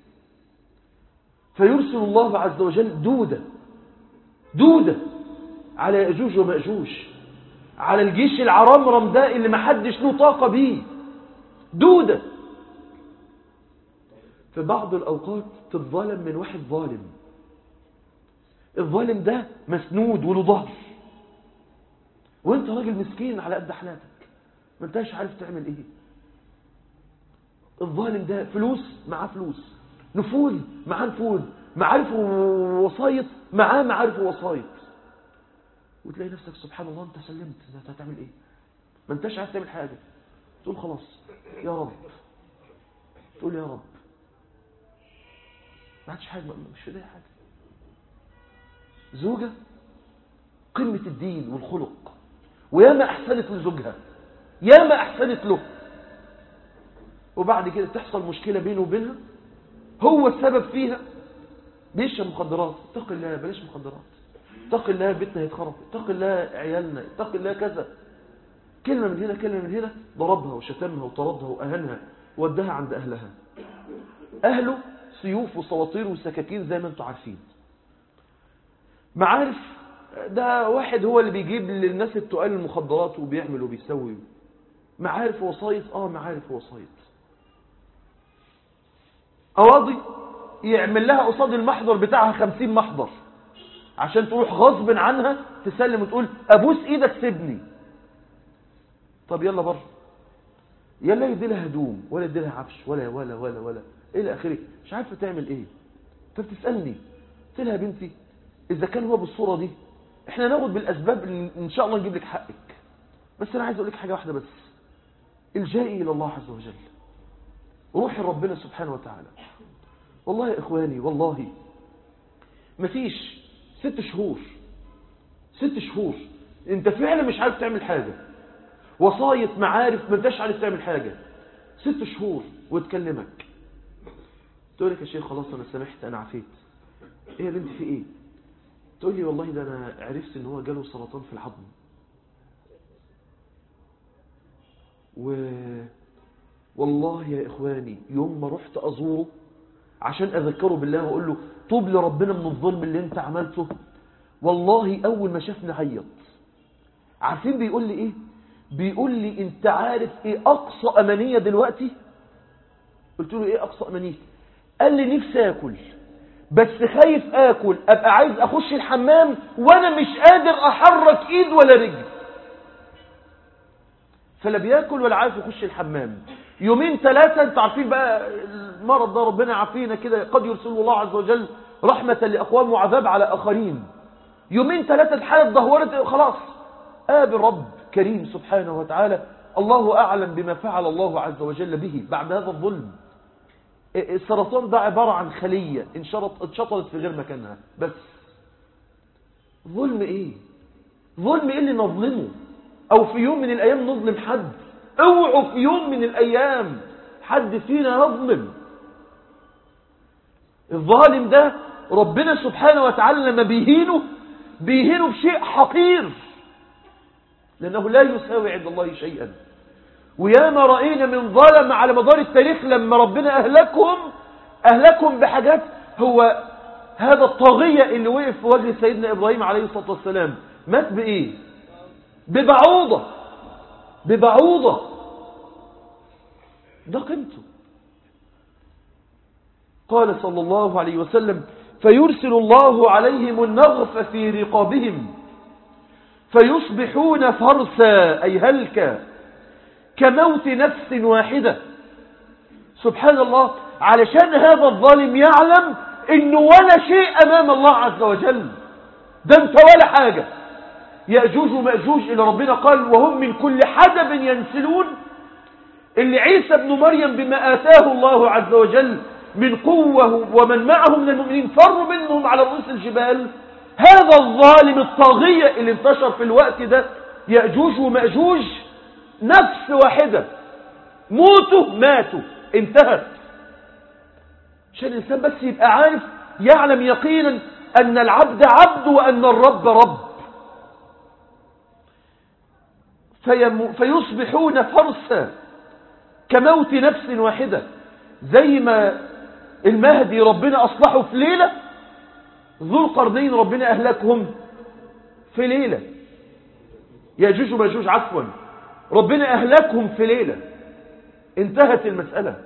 فيرسل الله عز وجل دودة دودة على يأجوج ومأجوج على الجيش العرمرم ده اللي محدش له طاقة بيه دودة في بعض الأوقات تتظالم من واحد ظالم الظالم ده مسنود وله ظهر وانت راجل مسكين على قد حالاتك ما انتش عارف تعمل ايه الظالم ده فلوس معاه فلوس نفوذ معاه نفوذ معارف ووسايط معاه معارف ووسايط وتلاقي نفسك سبحان الله انت سلمت انت هتعمل ايه ما انتش عايز تعمل حاجة تقول خلاص يا رب تقول يا رب ما عادش حاجة مش في حاجة زوجة قمة الدين والخلق وياما أحسنت لزوجها ياما أحسنت له وبعد كده تحصل مشكلة بينه وبينها هو السبب فيها بيشرب مخدرات اتق الله بلاش مخدرات اتق الله بيتنا يتخرب اتق الله عيالنا اتق الله كذا كلمة من هنا كلمة من هنا ضربها وشتمها وطردها وأهنها ودها عند أهلها أهله سيوف وسواطير وسكاكين زي ما انتم عارفين معارف ده واحد هو اللي بيجيب للناس التقال المخدرات وبيعمل وبيسوي معارف وسايط اه معارف وسايط قواضي يعمل لها قصاد المحضر بتاعها خمسين محضر عشان تروح غصب عنها تسلم وتقول ابوس ايدك سيبني طب يلا بره يلا يدي لها هدوم ولا يدي لها عفش ولا ولا ولا ولا الى اخره مش عارفه تعمل ايه فبتسالني قلت لها يا بنتي اذا كان هو بالصوره دي احنا ناخد بالاسباب ان شاء الله نجيب لك حقك بس انا عايز اقول لك حاجه واحده بس الجائي الى الله عز وجل روحي ربنا سبحانه وتعالى والله يا إخواني والله مفيش ست شهور ست شهور انت فعلا مش عارف تعمل حاجة وصاية معارف ما انتش عارف تعمل حاجة ست شهور وتكلمك تقول لك يا شيخ خلاص انا سامحت انا عفيت ايه يا بنتي في ايه تقول لي والله ده انا عرفت ان هو جاله سرطان في العظم و والله يا اخواني يوم ما رحت ازوره عشان اذكره بالله واقول له طوب لربنا من الظلم اللي انت عملته والله اول ما شافني عيط عارفين بيقول لي ايه بيقول لي انت عارف ايه اقصى امانية دلوقتي قلت له ايه اقصى امانية قال لي نفسي اكل بس خايف اكل ابقى عايز اخش الحمام وانا مش قادر احرك ايد ولا رجل فلا بياكل ولا عارف يخش الحمام يومين ثلاثة انت عارفين بقى المرض ده ربنا يعافينا كده قد يرسله الله عز وجل رحمة لأقوام وعذاب على آخرين يومين ثلاثة الحالة اتدهورت خلاص قابل رب كريم سبحانه وتعالى الله أعلم بما فعل الله عز وجل به بعد هذا الظلم السرطان ده عبارة عن خلية انشطرت في غير مكانها بس ظلم ايه ظلم ايه اللي نظلمه او في يوم من الايام نظلم حد اوعوا في يوم من الايام حد فينا يظلم الظالم ده ربنا سبحانه وتعالى لما بيهينه بيهينه بشيء حقير لأنه لا يساوي عند الله شيئا وياما رأينا من ظلم على مدار التاريخ لما ربنا أهلكهم أهلكهم بحاجات هو هذا الطاغية اللي وقف في وجه سيدنا إبراهيم عليه الصلاة والسلام مات بإيه ببعوضة ببعوضة ده قيمته قال صلى الله عليه وسلم فيرسل الله عليهم النغف في رقابهم فيصبحون فرسا أي هلكا كموت نفس واحدة سبحان الله علشان هذا الظالم يعلم انه ولا شيء امام الله عز وجل ده انت ولا حاجة يأجوج ومأجوج اللي ربنا قال وهم من كل حدب ينسلون اللي عيسى بن مريم بما آتاه الله عز وجل من قوة ومن معه من المؤمنين فروا منهم على رؤوس الجبال هذا الظالم الطاغية اللي انتشر في الوقت ده يأجوج ومأجوج نفس واحدة موتوا ماتوا انتهت عشان الإنسان بس يبقى عارف يعلم يقينا أن العبد عبد وأن الرب رب فيم فيصبحون فرسا كموت نفس واحدة زي ما المهدي ربنا أصلحه في ليلة ذو القرنين ربنا أهلكهم في ليلة يأجوج ومأجوج عفوا ربنا أهلكهم في ليلة انتهت المسألة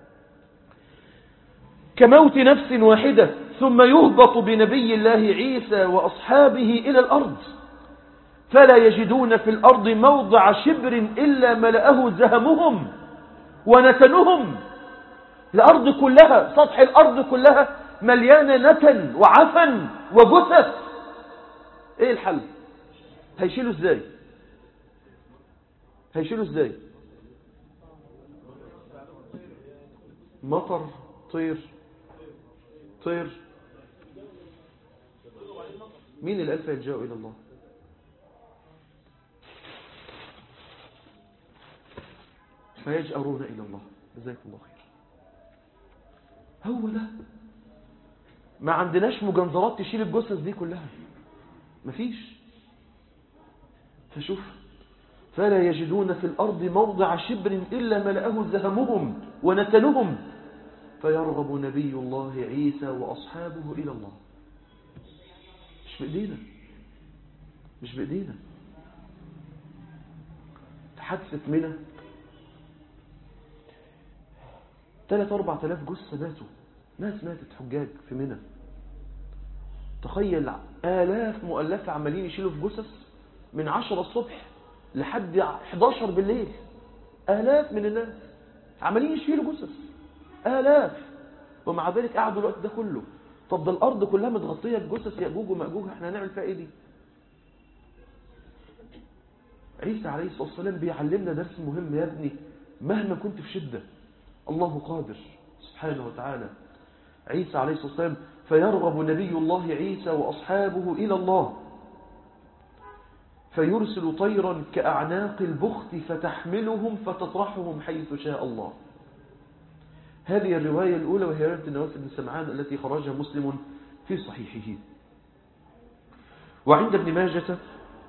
كموت نفس واحدة ثم يهبط بنبي الله عيسى وأصحابه إلى الأرض فلا يجدون في الأرض موضع شبر إلا ملأه زهمهم ونتنهم الأرض كلها سطح الأرض كلها مليانة نتن وعفن وجثث ايه الحل هيشيلوا ازاي هيشيلوا ازاي مطر طير طير مين الألف يلجأوا إلى الله فيجأرون إلى الله جزاكم الله خير هو ده ما عندناش مجنزرات تشيل الجثث دي كلها مفيش فشوف فلا يجدون في الأرض موضع شبر إلا ملأه زهمهم ونتنهم فيرغب نبي الله عيسى وأصحابه إلى الله مش بإيدينا مش بإيدينا حادثة منى ثلاث أربع تلاف جثة ماتوا ناس ماتت حجاج في منى تخيل آلاف مؤلفة عمالين يشيلوا في جثث من عشرة الصبح لحد 11 بالليل آلاف من الناس عمالين يشيلوا جثث آلاف ومع ذلك قعدوا الوقت ده كله طب ده الأرض كلها متغطية بجثث يأجوج ومأجوج احنا هنعمل فيها ايه دي عيسى عليه الصلاة والسلام بيعلمنا درس مهم يا ابني مهما كنت في شدة الله قادر سبحانه وتعالى عيسى عليه الصلاة والسلام فيرغب نبي الله عيسى وأصحابه إلى الله فيرسل طيرا كأعناق البخت فتحملهم فتطرحهم حيث شاء الله هذه الرواية الأولى وهي رواية النواس بن سمعان التي خرجها مسلم في صحيحه وعند ابن ماجة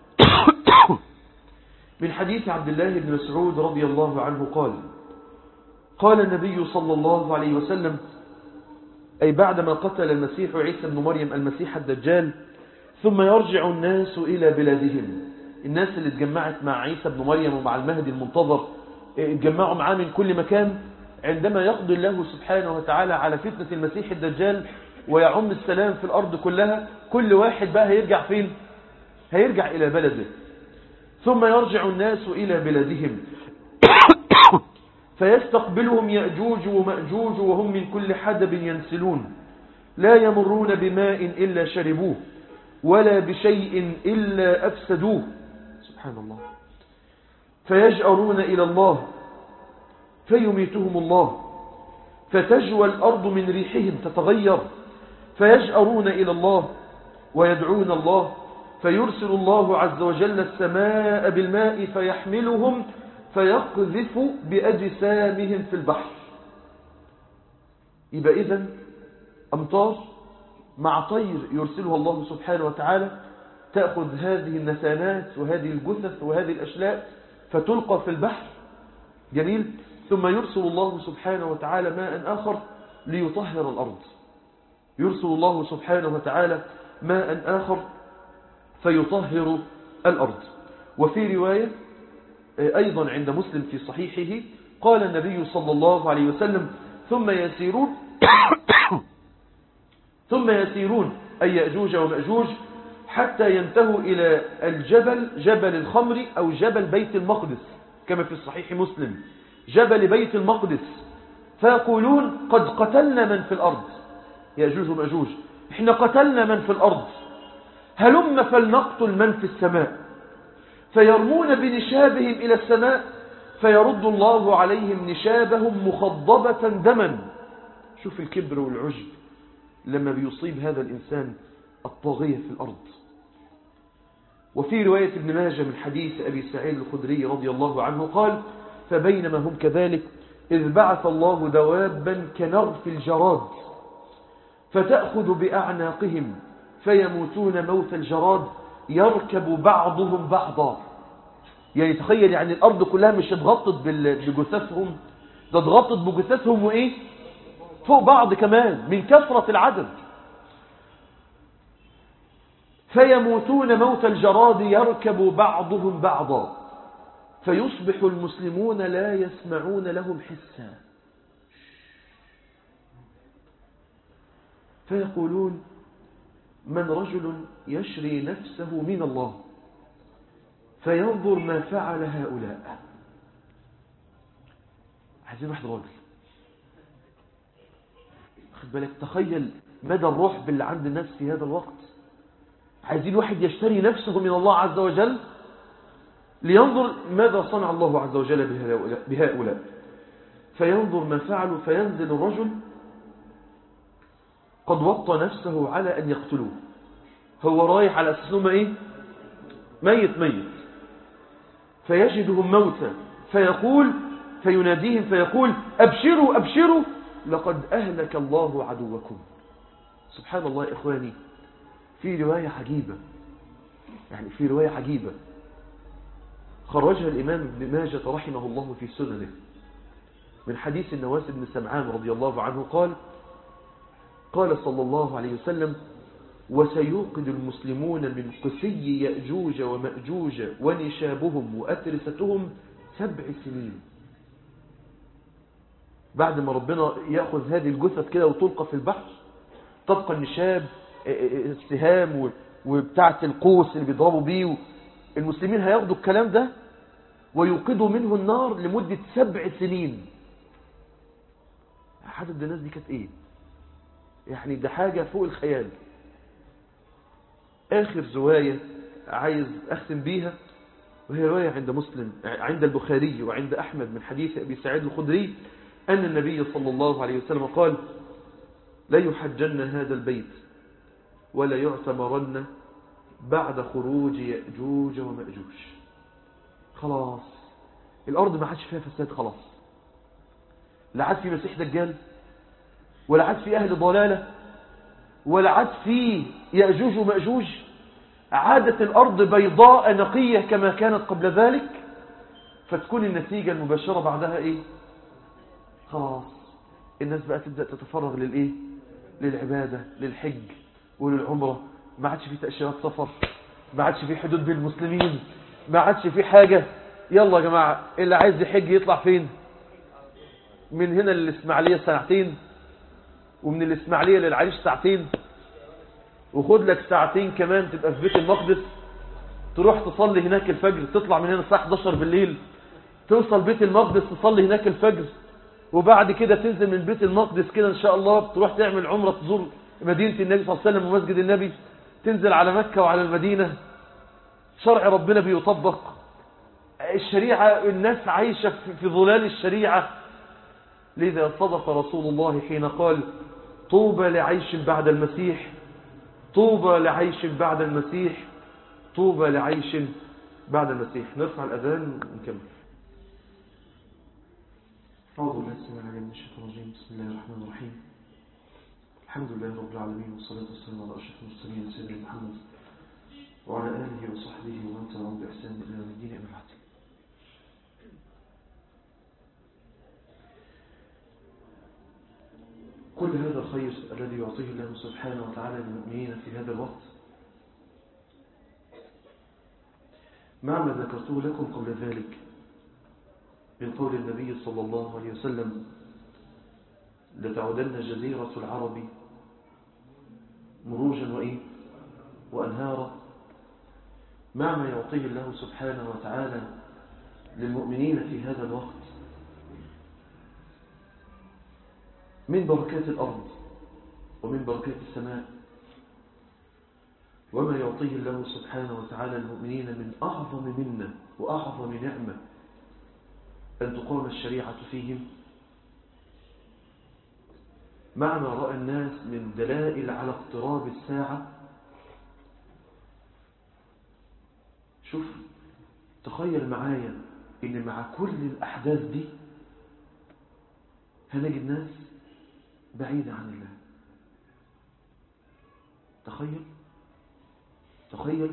من حديث عبد الله بن مسعود رضي الله عنه قال قال النبي صلى الله عليه وسلم أي بعدما قتل المسيح عيسى بن مريم المسيح الدجال ثم يرجع الناس إلى بلادهم الناس اللي اتجمعت مع عيسى بن مريم ومع المهدي المنتظر اتجمعوا معاه من كل مكان عندما يقضي الله سبحانه وتعالى على فتنة المسيح الدجال ويعم السلام في الأرض كلها كل واحد بقى هيرجع فين هيرجع إلى بلده ثم يرجع الناس إلى بلادهم فيستقبلهم يأجوج ومأجوج وهم من كل حدب ينسلون لا يمرون بماء إلا شربوه ولا بشيء إلا أفسدوه سبحان الله فيجأرون إلى الله فيميتهم الله فتجوى الأرض من ريحهم تتغير فيجأرون إلى الله ويدعون الله فيرسل الله عز وجل السماء بالماء فيحملهم فيقذف بأجسامهم في البحر يبقى إذن أمطار مع طير يرسلها الله سبحانه وتعالى تأخذ هذه النسانات وهذه الجثث وهذه الأشلاء فتلقى في البحر جميل ثم يرسل الله سبحانه وتعالى ماء آخر ليطهر الأرض يرسل الله سبحانه وتعالى ماء آخر فيطهر الأرض وفي رواية أيضا عند مسلم في صحيحه قال النبي صلى الله عليه وسلم ثم يسيرون ثم يسيرون أي يأجوج ومأجوج حتى ينتهوا إلى الجبل جبل الخمر أو جبل بيت المقدس كما في الصحيح مسلم جبل بيت المقدس فيقولون قد قتلنا من في الأرض يأجوج ومأجوج احنا قتلنا من في الأرض هلم فلنقتل من في السماء فيرمون بنشابهم إلى السماء فيرد الله عليهم نشابهم مخضبة دما شوف الكبر والعجب لما بيصيب هذا الإنسان الطاغية في الأرض وفي رواية ابن ماجه من حديث أبي سعيد الخدري رضي الله عنه قال فبينما هم كذلك إذ بعث الله دوابا كنرف الجراد فتأخذ بأعناقهم فيموتون موت الجراد يركب بعضهم بعضا يعني تخيل يعني الأرض كلها مش اتغطت بجثثهم ده اتغطت بجثثهم وإيه فوق بعض كمان من كثرة العدد فيموتون موت الجراد يركب بعضهم بعضا فيصبح المسلمون لا يسمعون لهم حسا فيقولون من رجل يشري نفسه من الله فينظر ما فعل هؤلاء عايزين واحد راجل خد بالك تخيل مدى الروح باللي عند الناس في هذا الوقت عايزين واحد يشتري نفسه من الله عز وجل لينظر ماذا صنع الله عز وجل بهؤلاء فينظر ما فعلوا فينزل الرجل قد وطى نفسه على أن يقتلوه هو رايح على أساس انهم إيه ميت ميت فيجدهم موتى فيقول فيناديهم فيقول أبشروا أبشروا لقد أهلك الله عدوكم سبحان الله إخواني في رواية عجيبة يعني في رواية عجيبة خرجها الإمام ابن ماجة رحمه الله في سننه من حديث النواس بن سمعان رضي الله عنه قال قال صلى الله عليه وسلم وسيوقد المسلمون من قسي يأجوج ومأجوج ونشابهم وأترستهم سبع سنين بعد ما ربنا يأخذ هذه الجثث كده وتلقى في البحر تبقى النشاب السهام وبتاعة القوس اللي بيضربوا بيه المسلمين هياخدوا الكلام ده ويوقدوا منه النار لمدة سبع سنين عدد الناس دي كانت ايه يعني ده حاجة فوق الخيال آخر زواية عايز أختم بيها وهي رواية عند مسلم عند البخاري وعند أحمد من حديث أبي سعيد الخدري أن النبي صلى الله عليه وسلم قال لا يحجن هذا البيت ولا يعتمرن بعد خروج يأجوج ومأجوج خلاص الأرض ما عادش فيها فساد خلاص لا عاد في مسيح دجال ولا عاد في أهل ضلالة ولا عاد في يأجوج ومأجوج عادت الأرض بيضاء نقية كما كانت قبل ذلك فتكون النتيجة المباشرة بعدها إيه خلاص الناس بقى تبدأ تتفرغ للإيه للعبادة للحج وللعمرة ما عادش في تأشيرات سفر ما عادش في حدود بين المسلمين ما عادش في حاجة يلا يا جماعة اللي عايز يحج يطلع فين من هنا للإسماعيلية ساعتين ومن الإسماعيلية للعريش ساعتين وخد لك ساعتين كمان تبقى في بيت المقدس تروح تصلي هناك الفجر تطلع من هنا الساعة 11 بالليل توصل بيت المقدس تصلي هناك الفجر وبعد كده تنزل من بيت المقدس كده ان شاء الله تروح تعمل عمرة تزور مدينة النبي صلى الله عليه وسلم ومسجد النبي تنزل على مكة وعلى المدينة شرع ربنا بيطبق الشريعة الناس عايشة في ظلال الشريعة لذا صدق رسول الله حين قال طوبى لعيش بعد المسيح طوبى لعيش بعد المسيح طوبى لعيش بعد المسيح نرفع الأذان ونكمل أعوذ بالله السميع العليم من الشيطان الرجيم بسم الله الرحمن الرحيم الحمد لله رب العالمين والصلاة والسلام على أشرف المرسلين سيدنا محمد وعلى آله وصحبه ومن تبعهم بإحسان إلى يوم الدين أما بعد كل هذا الخير الذي يعطيه الله سبحانه وتعالى للمؤمنين في هذا الوقت مع ما ذكرته لكم قبل ذلك من قول النبي صلى الله عليه وسلم لتعودن جزيرة العرب مروجا وإيه وأنهارا مع ما يعطيه الله سبحانه وتعالى للمؤمنين في هذا الوقت من بركات الأرض ومن بركات السماء وما يعطيه الله سبحانه وتعالى المؤمنين من أعظم منة وأعظم نعمة أن تقام الشريعة فيهم مع ما رأى الناس من دلائل على اقتراب الساعة شوف تخيل معايا ان مع كل الأحداث دي هنجد ناس بعيدة عن الله تخيل تخيل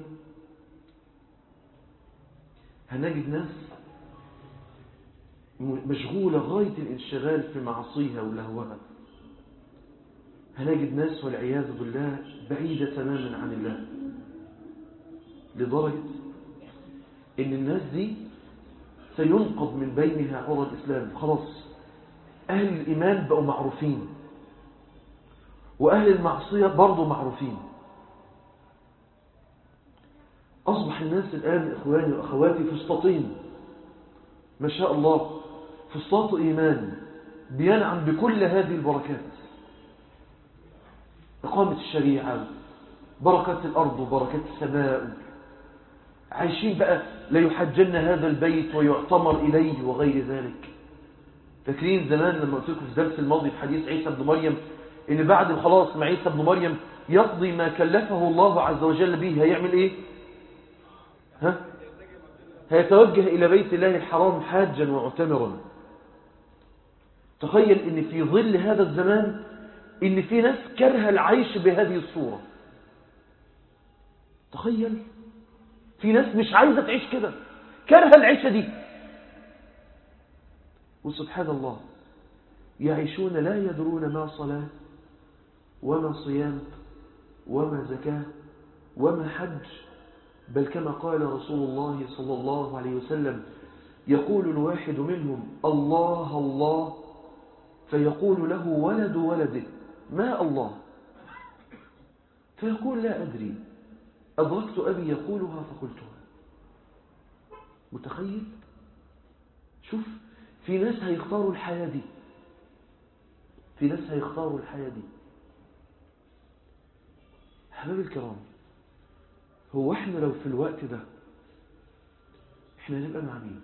هنجد ناس مشغولة غاية الانشغال في معصيها ولهوها هنجد ناس والعياذ بالله بعيدة تماما عن الله لدرجة ان الناس دي سينقض من بينها عرى الإسلام خلاص أهل الإيمان بقوا معروفين وأهل المعصية برضو معروفين أصبح الناس الآن إخواني وأخواتي فسطاطين ما شاء الله فسطاط إيمان بينعم بكل هذه البركات إقامة الشريعة بركات الأرض وبركات السماء عايشين بقى لا يحجن هذا البيت ويعتمر إليه وغير ذلك فاكرين زمان لما قلت لكم في الدرس الماضي في حديث عيسى بن مريم ان بعد خلاص ما عيسى بن مريم يقضي ما كلفه الله عز وجل به هيعمل ايه ها هيتوجه الى بيت الله الحرام حاجا ومعتمرا تخيل ان في ظل هذا الزمان ان في ناس كره العيش بهذه الصورة تخيل في ناس مش عايزة تعيش كده كره العيشة دي وسبحان الله يعيشون لا يدرون ما صلاة وما صيام وما زكاة وما حج بل كما قال رسول الله صلى الله عليه وسلم يقول الواحد منهم الله الله فيقول له ولد ولده ما الله فيقول لا أدري أدركت أبي يقولها فقلتها متخيل شوف في ناس هيختاروا الحياة دي في ناس هيختاروا الحياة دي أحباب الكرام هو احنا لو في الوقت ده احنا نبقى مع مين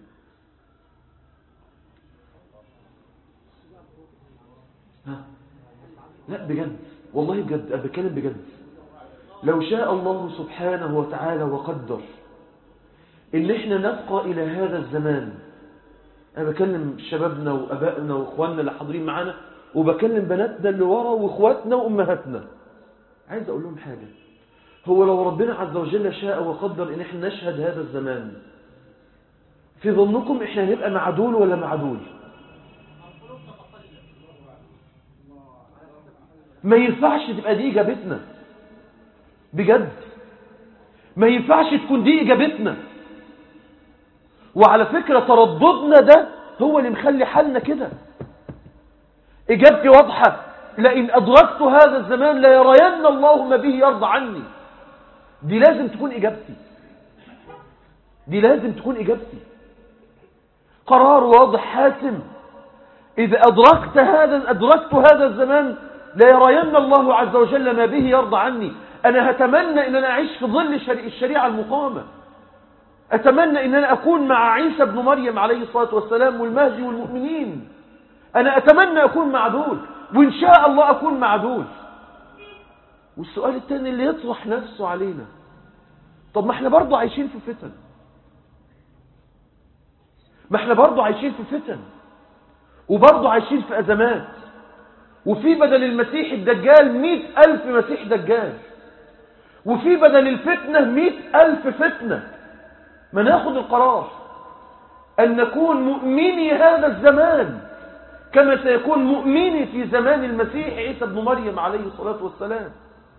ها لا بجد والله بجد أنا بتكلم بجد لو شاء الله سبحانه وتعالى وقدر إن إحنا نبقى إلى هذا الزمان أنا بكلم شبابنا وأبائنا وإخواننا اللي حاضرين معانا وبكلم بناتنا اللي ورا وإخواتنا وأمهاتنا عايز أقول لهم حاجة هو لو ربنا عز وجل شاء وقدر إن إحنا نشهد هذا الزمان في ظنكم إحنا هنبقى مع دول ولا مع دول ما ينفعش تبقى دي إجابتنا بجد ما ينفعش تكون دي إجابتنا وعلى فكرة ترددنا ده هو اللي مخلي حالنا كده إجابتي واضحة لئن أدركت هذا الزمان لا يرين الله ما به يرضى عني دي لازم تكون إجابتي دي لازم تكون إجابتي قرار واضح حاسم إذا أدركت هذا أدركت هذا الزمان لا يرين الله عز وجل ما به يرضى عني أنا هتمنى أن أنا أعيش في ظل الشريعة المقامة أتمنى أن أنا أكون مع عيسى بن مريم عليه الصلاة والسلام والمهدي والمؤمنين أنا أتمنى أكون مع دول وإن شاء الله أكون مع دول والسؤال الثاني اللي يطرح نفسه علينا طب ما احنا برضو عايشين في فتن ما احنا برضو عايشين في فتن وبرضو عايشين في أزمات وفي بدل المسيح الدجال مئة ألف مسيح دجال وفي بدل الفتنة مئة ألف فتنة ما ناخد القرار أن نكون مؤمني هذا الزمان كما سيكون مؤمني في زمان المسيح عيسى بن مريم عليه الصلاة والسلام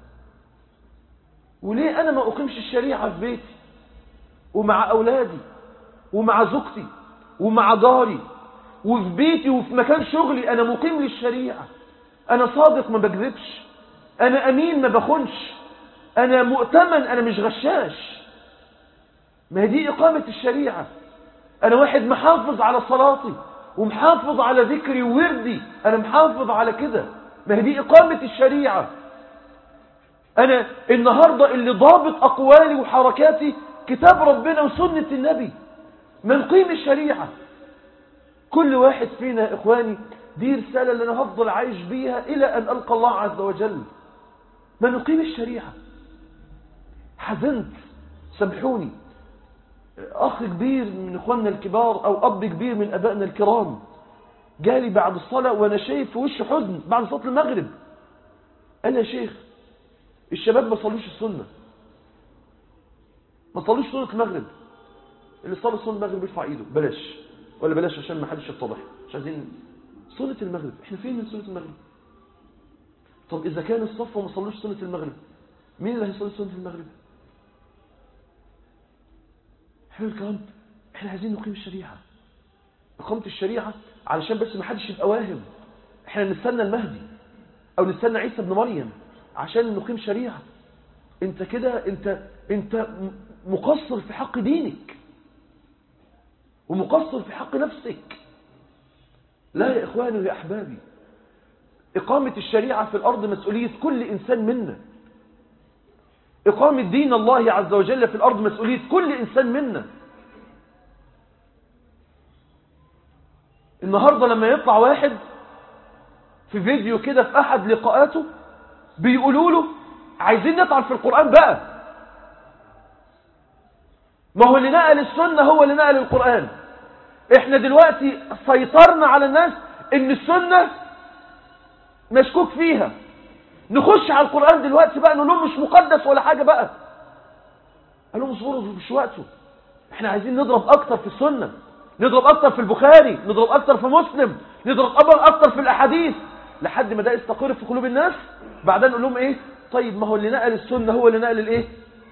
وليه أنا ما أقيمش الشريعة في بيتي ومع أولادي ومع زوجتي ومع جاري وفي بيتي وفي مكان شغلي أنا مقيم للشريعة أنا صادق ما بكذبش أنا أمين ما بخنش أنا مؤتمن أنا مش غشاش ما هي دي إقامة الشريعة أنا واحد محافظ على صلاتي ومحافظ على ذكري ووردي أنا محافظ على كده ما هي دي إقامة الشريعة أنا النهاردة اللي ضابط أقوالي وحركاتي كتاب ربنا وسنة النبي ما نقيم الشريعة كل واحد فينا يا إخواني دي رسالة اللي أنا هفضل عايش بيها إلى أن ألقى الله عز وجل ما نقيم الشريعة حزنت سامحوني أخ كبير من إخواننا الكبار أو أب كبير من أبائنا الكرام جالي بعد الصلاة وأنا شايف في وشه حزن بعد صلاة المغرب قال يا شيخ الشباب ما صلوش السنة ما صلوش سنة المغرب اللي صلى سنة المغرب يرفع ايده بلاش ولا بلاش عشان ما حدش يتضح مش عايزين سنة المغرب احنا فين من سنة المغرب طب إذا كان الصف وما صلوش سنة المغرب مين اللي هيصلي سنة المغرب حلو الكلام احنا عايزين نقيم الشريعة إقامة الشريعة علشان بس ما حدش يبقى واهم احنا نستنى المهدي أو نستنى عيسى بن مريم عشان نقيم شريعة انت كده انت انت مقصر في حق دينك ومقصر في حق نفسك لا يا إخواني ويا أحبابي إقامة الشريعة في الأرض مسؤولية كل إنسان منا إقامة دين الله عز وجل في الأرض مسؤولية كل إنسان منا النهاردة لما يطلع واحد في فيديو كده في أحد لقاءاته بيقولوا له عايزين نطعن في القرآن بقى ما هو اللي نقل السنة هو اللي نقل القرآن احنا دلوقتي سيطرنا على الناس ان السنة مشكوك فيها نخش على القرآن دلوقتي بقى نقول لهم مش مقدس ولا حاجة بقى قال لهم اصبروا مش وقته احنا عايزين نضرب اكتر في السنة نضرب اكتر في البخاري نضرب اكتر في مسلم نضرب اكتر في الاحاديث لحد ما ده يستقر في قلوب الناس بعدين نقول لهم ايه طيب ما هو اللي نقل السنة هو اللي نقل الايه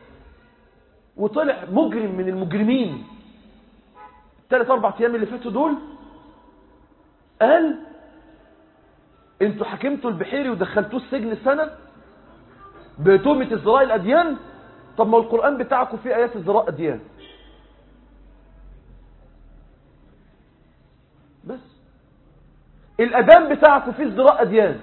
وطلع مجرم من المجرمين الثلاث اربع ايام اللي فاتوا دول قال انتوا حكمتوا البحيري ودخلتوه السجن سنة بتهمة ازدراء الاديان طب ما القرآن بتاعكم فيه ايات ازدراء اديان بس الأدام بتاعكم فيه ازدراء أديان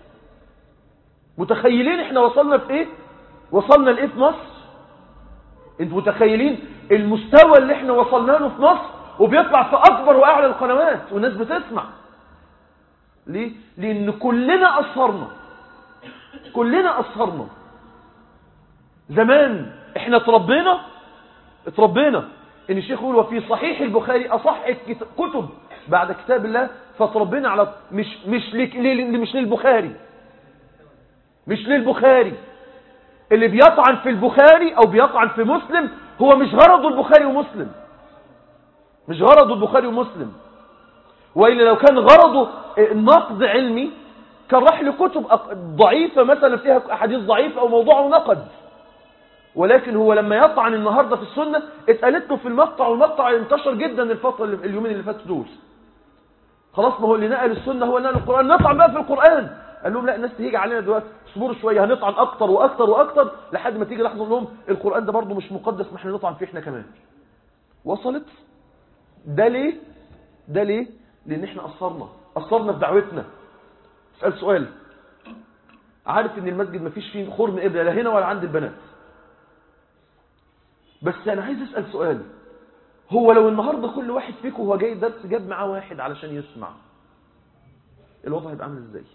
متخيلين احنا وصلنا في ايه وصلنا لايه في مصر انتوا متخيلين المستوى اللي احنا وصلنا له في مصر وبيطلع في اكبر واعلى القنوات والناس بتسمع ليه لان كلنا اصرنا كلنا أصهرنا زمان احنا اتربينا اتربينا ان الشيخ يقول وفي صحيح البخاري اصح الكت- كتب بعد كتاب الله فتربينا على مش مش لك ليه- مش للبخاري مش للبخاري اللي بيطعن في البخاري او بيطعن في مسلم هو مش غرضه البخاري ومسلم مش غرضه البخاري ومسلم وإلا لو كان غرضه نقد علمي كان راح لكتب أق- ضعيفة مثلا فيها أحاديث ضعيفة أو موضوعه نقد ولكن هو لما يطعن النهاردة في السنة اتقالت له في المقطع والمقطع انتشر جدا الفترة اللي اليومين اللي فاتوا دول خلاص ما هو اللي نقل السنة هو اللي نقل القرآن نطعن بقى في القرآن قال لهم لا الناس تيجي علينا دلوقتي اصبروا شوية هنطعن أكتر وأكتر وأكتر لحد ما تيجي لحظة نقول لهم القرآن ده برضه مش مقدس ما احنا نطعن فيه احنا كمان وصلت ده ليه ده ليه لان احنا قصرنا قصرنا في دعوتنا اسال سؤال عارف ان المسجد ما فيش فيه خرم ابره لا هنا ولا عند البنات بس انا عايز اسال سؤال هو لو النهارده كل واحد فيكم وهو جاي درس جاب معاه واحد علشان يسمع الوضع هيبقى عامل ازاي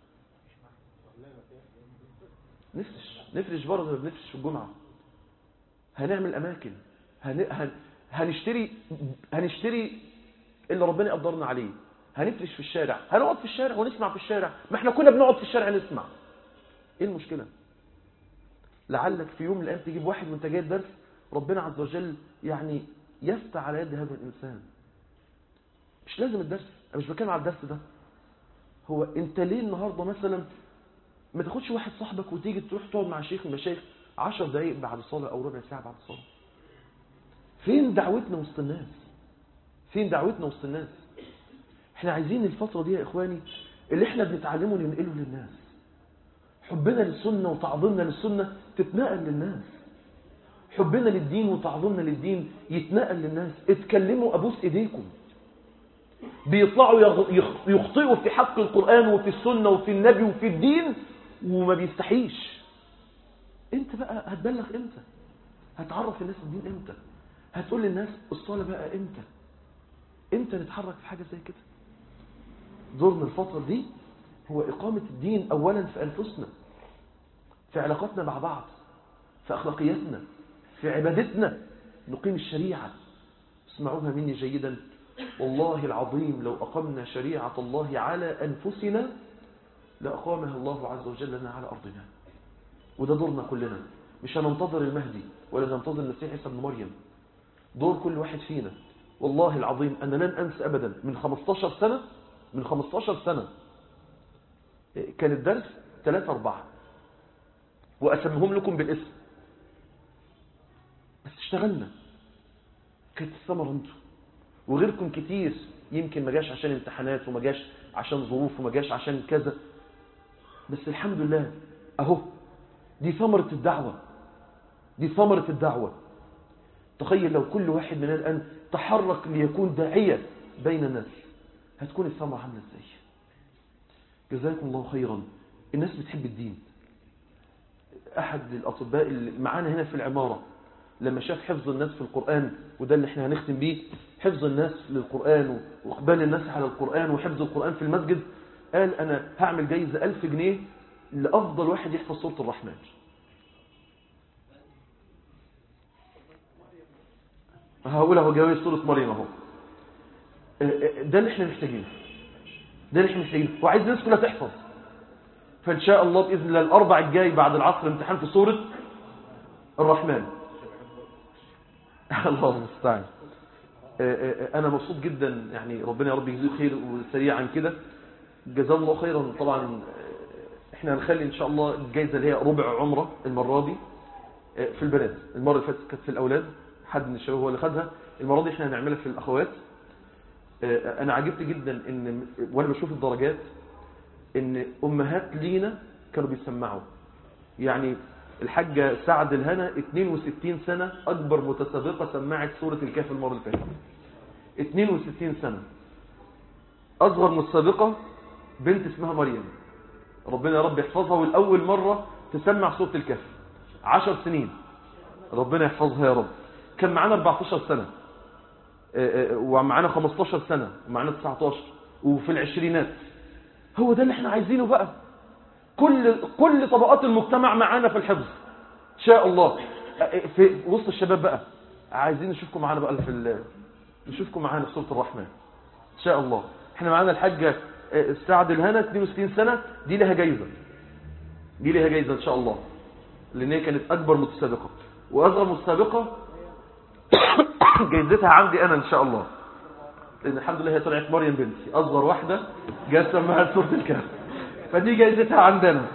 نفرش نفرش بره زي ما بنفرش في الجمعه هنعمل اماكن هن... هن... هنشتري هنشتري اللي ربنا يقدرنا عليه هنفرش في الشارع هنقعد في الشارع ونسمع في الشارع ما احنا كنا بنقعد في الشارع نسمع ايه المشكلة لعلك في يوم من الايام تجيب واحد وانت جاي الدرس ربنا عز وجل يعني يفتح على يد هذا الانسان مش لازم الدرس انا مش بتكلم على الدرس ده هو انت ليه النهارده مثلا ما تاخدش واحد صاحبك وتيجي تروح تقعد مع شيخ من المشايخ 10 دقايق بعد الصلاه او ربع ساعه بعد الصلاه فين دعوتنا وسط الناس فين دعوتنا وسط الناس احنا عايزين الفترة دي يا اخواني اللي احنا بنتعلمه ننقله للناس حبنا للسنة وتعظيمنا للسنة تتنقل للناس حبنا للدين وتعظيمنا للدين يتنقل للناس اتكلموا ابوس ايديكم بيطلعوا يغ- يخ- يخطئوا في حق القرآن وفي السنة وفي النبي وفي الدين وما بيستحيش انت بقى هتبلغ امتى هتعرف الناس الدين امتى هتقول للناس الصلاة بقى امتى امتى نتحرك في حاجة زي كده دورنا الفترة دي هو إقامة الدين أولا في أنفسنا في علاقاتنا مع بعض في أخلاقياتنا في عبادتنا نقيم الشريعة اسمعوها مني جيدا والله العظيم لو أقمنا شريعة الله على أنفسنا لأقامها الله عز وجل لنا على أرضنا وده دورنا كلنا مش هننتظر المهدي ولا ننتظر المسيح عيسى ابن مريم دور كل واحد فينا والله العظيم أنا لن أنسى أبدا من 15 سنة من 15 سنة كان الدرس 3 4 وأسمهم لكم بالاسم بس اشتغلنا كانت الثمرة انتوا وغيركم كتير يمكن ما جاش عشان امتحانات وما جاش عشان ظروف وما جاش عشان كذا بس الحمد لله اهو دي ثمرة الدعوة دي ثمرة الدعوة تخيل لو كل واحد مننا الآن تحرك ليكون داعية بين الناس هتكون الثمرة عاملة ازاي جزاكم الله خيرا الناس بتحب الدين أحد الأطباء اللي معانا هنا في العمارة لما شاف حفظ الناس في القرآن وده اللي احنا هنختم بيه حفظ الناس للقرآن وإقبال الناس على القرآن وحفظ القرآن في المسجد قال أنا هعمل جايزة ألف جنيه لأفضل واحد يحفظ سورة الرحمن هقول اهو جواز سورة مريم اهو ده اللي احنا محتاجينه ده اللي احنا محتاجينه وعايز الناس كلها تحفظ فان شاء الله باذن الله الاربع الجاي بعد العصر امتحان في سوره الرحمن الله المستعان انا مبسوط جدا يعني ربنا يا رب يجزيه خير وسريعا كده جزاه الله خيرا طبعا احنا هنخلي ان شاء الله الجائزه اللي هي ربع عمره المره دي في البنات المره اللي فاتت كانت في الاولاد حد من الشباب هو اللي خدها المره دي احنا هنعملها في الاخوات انا عجبت جدا ان وانا بشوف الدرجات ان امهات لينا كانوا بيسمعوا يعني الحاجة سعد الهنا 62 سنة أكبر متسابقة سمعت سورة الكهف المرة اللي فاتت 62 سنة أصغر متسابقة بنت اسمها مريم ربنا يا رب يحفظها والأول مرة تسمع سورة الكهف 10 سنين ربنا يحفظها يا رب كان معانا 14 سنة ومعانا 15 سنة ومعانا 19 وفي العشرينات هو ده اللي احنا عايزينه بقى كل كل طبقات المجتمع معانا في الحفظ ان شاء الله في وسط الشباب بقى عايزين نشوفكم معانا بقى في ال... نشوفكم معانا في سوره الرحمن ان شاء الله احنا معانا الحاجه سعد الهنا 62 سنه دي لها جايزه دي لها جايزه ان شاء الله لان هي كانت اكبر متسابقه واصغر متسابقه جايزتها عندي انا ان شاء الله لان الحمد لله هي طلعت مريم بنتي اصغر واحده جت سماها سوره الكهف فدي جايزتها عندنا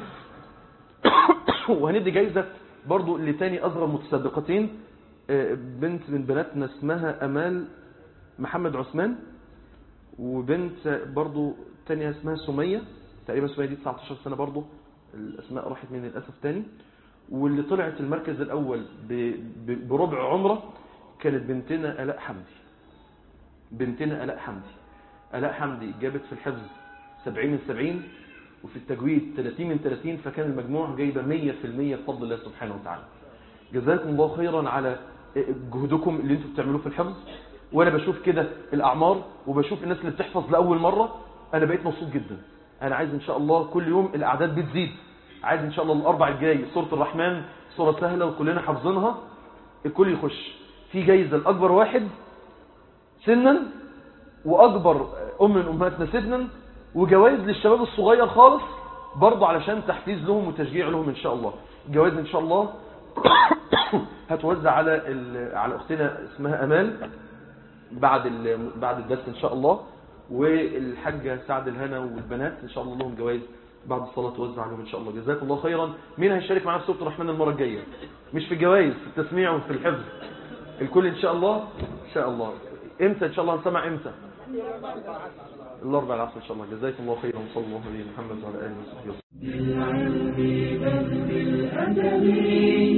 وهندي جايزه برضو لتاني اصغر متسابقتين بنت من بناتنا اسمها امال محمد عثمان وبنت برضو تانية اسمها سمية تقريبا سمية دي 19 سنة برضو الاسماء راحت مني للاسف تاني واللي طلعت المركز الاول بربع عمره كانت بنتنا الاء حمدي بنتنا الاء حمدي الاء حمدي جابت في الحفظ 70 من 70 وفي التجويد 30 من 30 فكان المجموع جايبه 100% بفضل الله سبحانه وتعالى جزاكم الله خيرا على جهدكم اللي انتم بتعملوه في الحفظ وانا بشوف كده الاعمار وبشوف الناس اللي بتحفظ لاول مره انا بقيت مبسوط جدا انا عايز ان شاء الله كل يوم الاعداد بتزيد عايز ان شاء الله الاربع الجاي سوره الرحمن سوره سهله وكلنا حافظينها الكل يخش في جايزه لاكبر واحد سنا واكبر ام من امهاتنا سنا وجوائز للشباب الصغير خالص برضه علشان تحفيز لهم وتشجيع لهم ان شاء الله جوائز ان شاء الله هتوزع على على اختنا اسمها امال بعد بعد الدرس ان شاء الله والحاجه سعد الهنا والبنات ان شاء الله لهم جوائز بعد الصلاه توزع عليهم ان شاء الله جزاكم الله خيرا مين هيشارك معانا في سوره الرحمن المره الجايه مش في الجوائز في التسميع وفي الحفظ الكل ان شاء الله ان شاء الله امتى ان شاء الله هنسمع امتى الاربع العصر ان شاء الله جزاكم الله خيرا وصلى الله عليه محمد وعلى اله وصحبه وسلم بالعلم بل بالادب